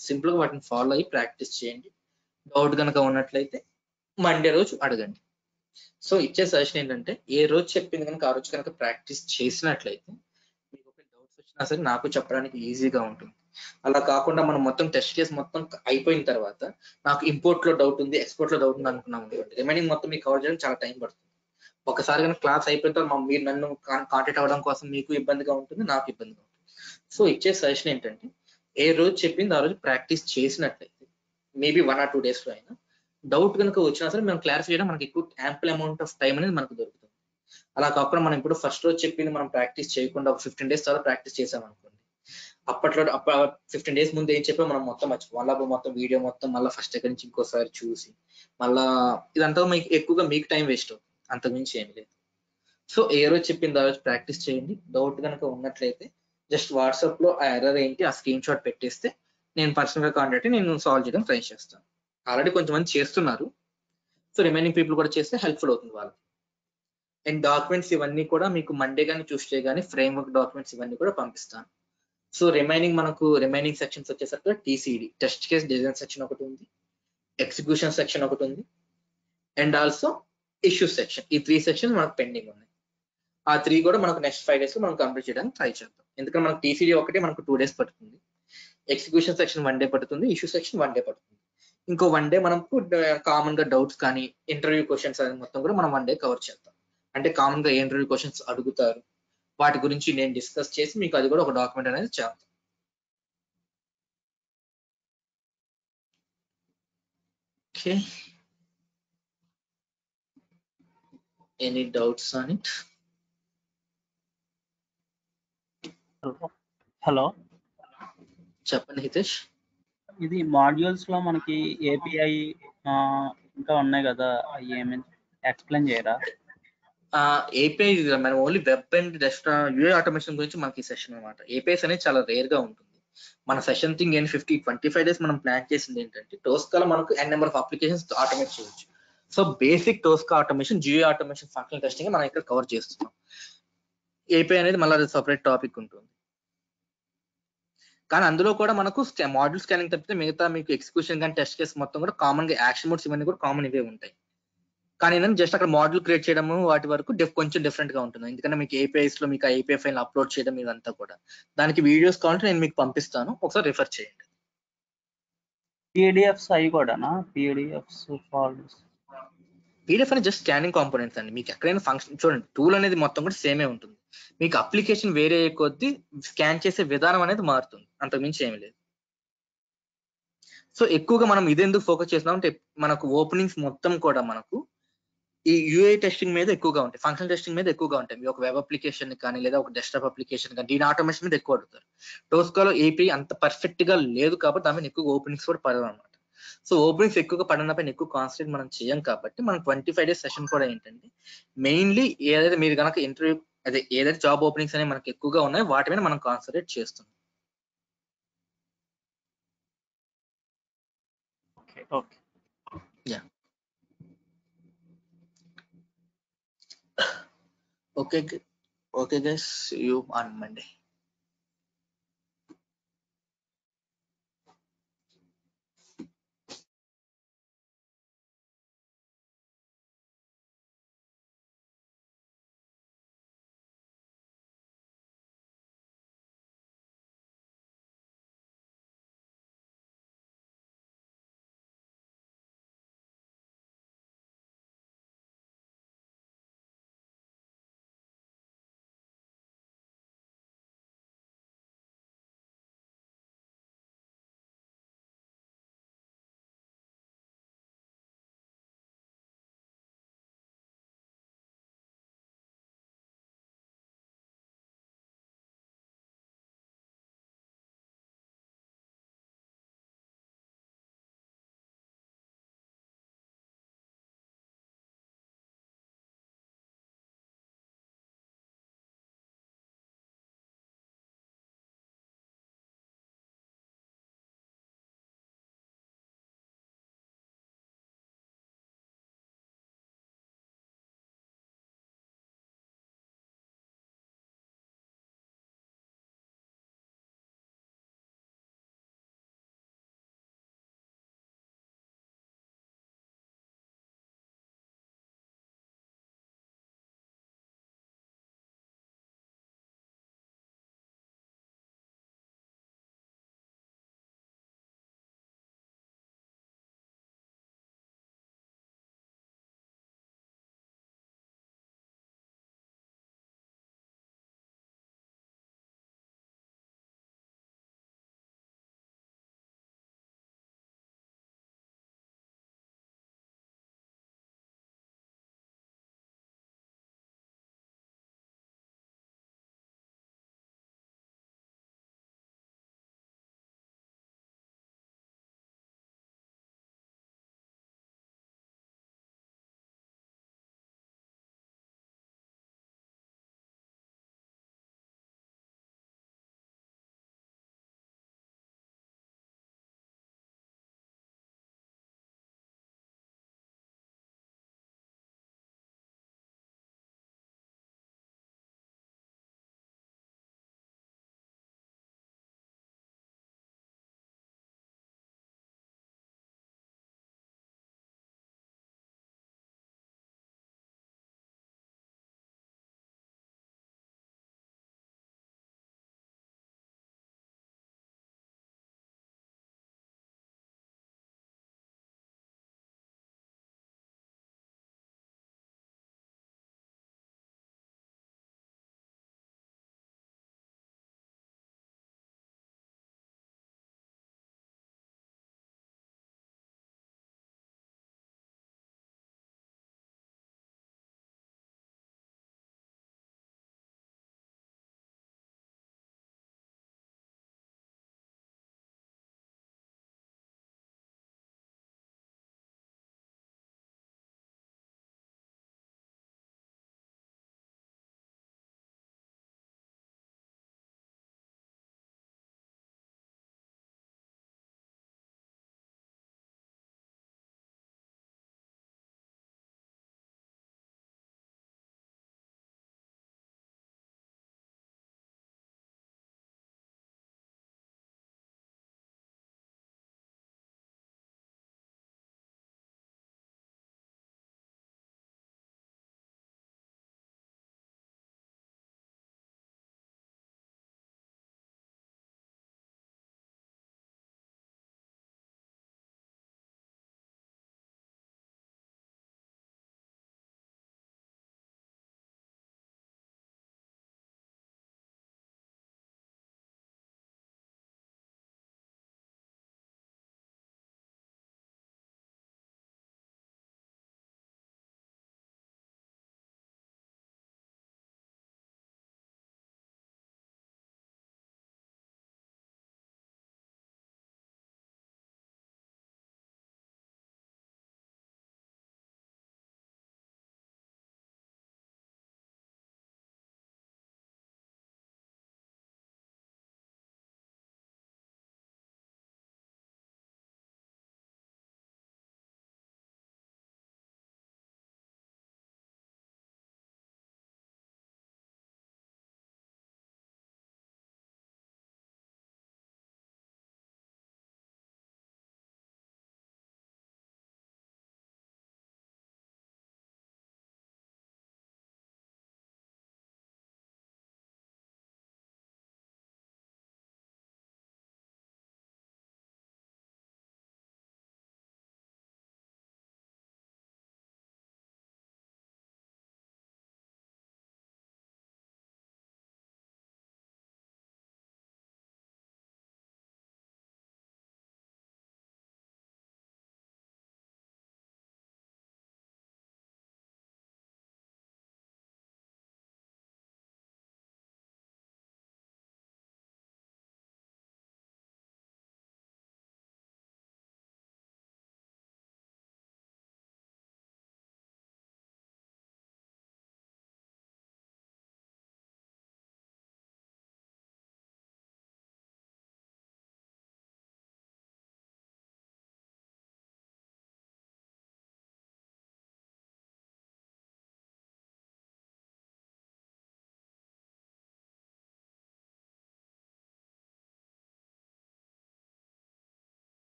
సింపుల్ గా వాటిని ఫాలో అయ్యి ప్రాక్టీస్ చేయండి డౌట్ కనుక ఉన్నట్లయితే మండే రోజు అడగండి సో ఇచ్చే సజెషన్ ఏంటంటే ఏ రోజు చెప్పింది కనుక ఆ రోజు కనుక ప్రాక్టీస్ చేసినట్లయితే మీకు ఒక డౌట్స్ వచ్చినా సరే నాకు చెప్పడానికి ఈజీగా ఉంటుంది అలా కాకుండా మనం మొత్తం టెస్ట్ కేసు మొత్తం అయిపోయిన తర్వాత నాకు ఇంపోర్ట్ లో డౌట్ ఉంది ఎక్స్పోర్ట్ లో డౌట్ ఉంది అనుకున్నాం అనుకోండి రిమైనింగ్ మొత్తం మీకు కవర్ చేయడం చాలా టైం పడుతుంది ఒకసారి కనుక క్లాస్ అయిపోయిన తర్వాత మా- మీరు నన్ను కాంటాక్ట్ అవ్వడం కోసం మీకు ఇబ్బందిగా ఉంటుంది నాకు ఇబ్బందిగా ఉంటుంది సో ఇచ్చే సజెషన్ ఏంటంటే ఏ రోజు చెప్పింది ఆ రోజు ప్రాక్టీస్ చేసినట్లయితే maybe one or two days లో అయినా డౌట్ కనుక వచ్చినా సరే మనం క్లారిఫై చేయడం మనకి ఎక్కువ యాంపుల్ అమౌంట్ ఆఫ్ టైం అనేది మనకు దొరుకుతుంది అలా కాకుండా మనం ఇప్పుడు ఫస్ట్ రోజు చెప్పింది మనం ప్రాక్టీస్ చేయకుండా ఒక ఫిఫ్టీన్ డేస్ తర్వాత ప్రాక్టీస్ చేసాం అనుకోండి అప్పట్లో ఫిఫ్టీన్ డేస్ ముందు ఏం చెప్పా మనం మొత్తం మర్చిపో మళ్ళీ మొత్తం వీడియో మొత్తం మళ్ళీ ఫస్ట్ దగ్గర నుంచి ఇంకోసారి చూసి మళ్ళా ఇదంతా మీకు ఎక్కువగా మీకు టైం వేస్ట్ అవుతుంది అంతకుమించి ఏమి లేదు సో ఏ రోజు చెప్పింది ఆ రోజు ప్రాక్టీస్ చేయండి డౌట్ కనుక ఉన్నట్లయితే జస్ట్ వాట్సాప్ లో ఆ ఎర్రర్ ఏంటి ఆ స్క్రీన్ షాట్ పెట్టేస్తే నేను పర్సనల్ గా కాంటాక్ట్ నేను సాల్వ్ చేయడం ట్రై చేస్తాను ఆల్రెడీ కొంతమంది చేస్తున్నారు సో రిమైనింగ్ పీపుల్ కూడా చేస్తే హెల్ప్ఫుల్ అవుతుంది వాళ్ళకి అండ్ డాక్యుమెంట్స్ ఇవన్నీ కూడా మీకు మండే కానీ ట్యూస్డే కానీ ఫ్రేమ్ వర్క్ డాక్యుమెంట్స్ ఇవన్నీ కూడా పంపిస్తాను సో రిమైనింగ్ మనకు రిమైనింగ్ సెక్షన్స్ వచ్చేసరికి TCD test case design section ఒకటి ఉంది ఎగ్జిక్యూషన్ సెక్షన్ ఒకటి ఉంది అండ్ ఆల్సో ఇష్యూ సెక్షన్ ఈ త్రీ సెక్షన్ మనకు పెండింగ్ ఉన్నాయి ఆ త్రీ కూడా మనకు నెక్స్ట్ ఫైవ్ డేస్ లో మనం కంప్లీట్ చేయడానికి ట్రై చేద్దాం ఎందుకంటే మనకు టీసీడీ ఒకటే మనకు టూ డేస్ పడుతుంది ఎగ్జిక్యూషన్ సెక్షన్ వన్ డే పడుతుంది ఇష్యూ సెక్షన్ వన్ డే పడుతుంది ఇంకో వన్ డే మనకు కామన్ గా డౌట్స్ కానీ ఇంటర్వ్యూ క్వశ్చన్స్ అనేది మొత్తం కూడా మనం వన్ డే కవర్ చేద్దాం అంటే కామన్ గా ఏ ఇంటర్వ్యూ క్వశ్చన్స్ అడుగుతారు వాటి గురించి నేను డిస్కస్ చేసి మీకు అది కూడా ఒక డాక్యుమెంట్ అనేది చేద్దాం okay any doubts on it hello చెప్పండి హితేష్ ఇది మాడ్యూల్స్ లో మనకి ఏపీఐ ఇంకా ఉన్నాయి కదా అవి ఏమైనా ఎక్స్ప్లెయిన్ చేయరా ఏపీఐ మనం only web and desk UI automation గురించి మనకి సెషన్ అనమాట ఏపీఐస్ అనేది చాలా రేర్ గా ఉంటుంది మన సెషన్ థింగ్ ఏంటి ఫిఫ్టీ ట్వంటీ ఫైవ్ డేస్ మనం ప్లాన్ చేసింది ఏంటంటే టోస్కాలో మనకు N number of applications automate చేయొచ్చు so basic Tosca automation GUI automation function testing మనం ఇక్కడ కవర్ చేస్తున్నాం ఏపీఐ అనేది మళ్ళీ సపరేట్ టాపిక్ ఉంటుంది కానీ అందులో కూడా మనకు మాడ్యూల్ స్కానింగ్ తప్పితే మిగతా మీకు ఎగ్జిక్యూషన్ కానీ టెస్ట్ కేసు మొత్తం కూడా కామన్ గా యాక్షన్ మోడ్స్ ఇవన్నీ కూడా కామన్ ఇవే ఉంటాయి కానీ నేను జస్ట్ అక్కడ మోడల్ క్రియేట్ చేయడము వాటి వరకు డిఫ్ కొంచెం డిఫరెంట్ గా ఉంటుంది ఎందుకంటే మీకు ఏపీఐస్ లో మీకు ఏపీఐ ఫైల్ అప్లోడ్ చేయడం ఇదంతా కూడా దానికి వీడియోస్ కావాలంటే నేను మీకు పంపిస్తాను ఒకసారి రిఫర్ చేయండి పీడిఎఫ్స్ అవి కూడానా పీడిఎఫ్స్ ఫాల్స్ పీడిఎఫ్ అనేది జస్ట్ స్కానింగ్ కాంపోనెంట్స్ అండి మీకు ఎక్కడైనా ఫంక్షన్ చూడండి టూల్ అనేది మొత్తం కూడా సేమే ఉంటుంది మీకు అప్లికేషన్ వేరే అయ్యే కొద్దీ స్కాన్ చేసే విధానం అనేది మారుతుంది అంతకుమించి ఏమీ లేదు సో ఎక్కువగా మనం ఇదెందుకు ఫోకస్ చేస్తున్నాం అంటే మనకు ఓపెనింగ్స్ మొత్తం కూడా మనకు ఈ యూఐ టెస్టింగ్ మీద ఎక్కువగా ఉంటాయి ఫంక్షన్ టెస్టింగ్ మీద ఎక్కువగా ఉంటాయి మీ ఒక వెబ్ అప్లికేషన్ కానీ లేదా ఒక డెస్క్టాప్ అప్లికేషన్ కానీ దీని ఆటోమేషన్ మీద ఎక్కువ అడుగుతారు టోస్కాలో ఏపీ అంత పర్ఫెక్ట్ గా లేదు కాబట్టి దాని మీద ఎక్కువ ఓపెనింగ్స్ కూడా పడవు అనమాట సో ఓపెనింగ్స్ ఎక్కువగా పడిన పైన ఎక్కువ కాన్సన్ట్రేట్ మనం చేయం కాబట్టి మనం ట్వంటీ ఫైవ్ డేస్ సెషన్ కూడా ఏంటంటే మెయిన్లీ ఏదైతే మీరు కనుక ఇంటర్వ్యూ అదే ఏదైతే జాబ్ ఓపెనింగ్స్ అనేవి మనకి ఎక్కువగా ఉన్నాయో వాటి మీద మనం కాన్సన్ట్రేట్ చేస్తున్నాం okay okay okay okay guys you on Monday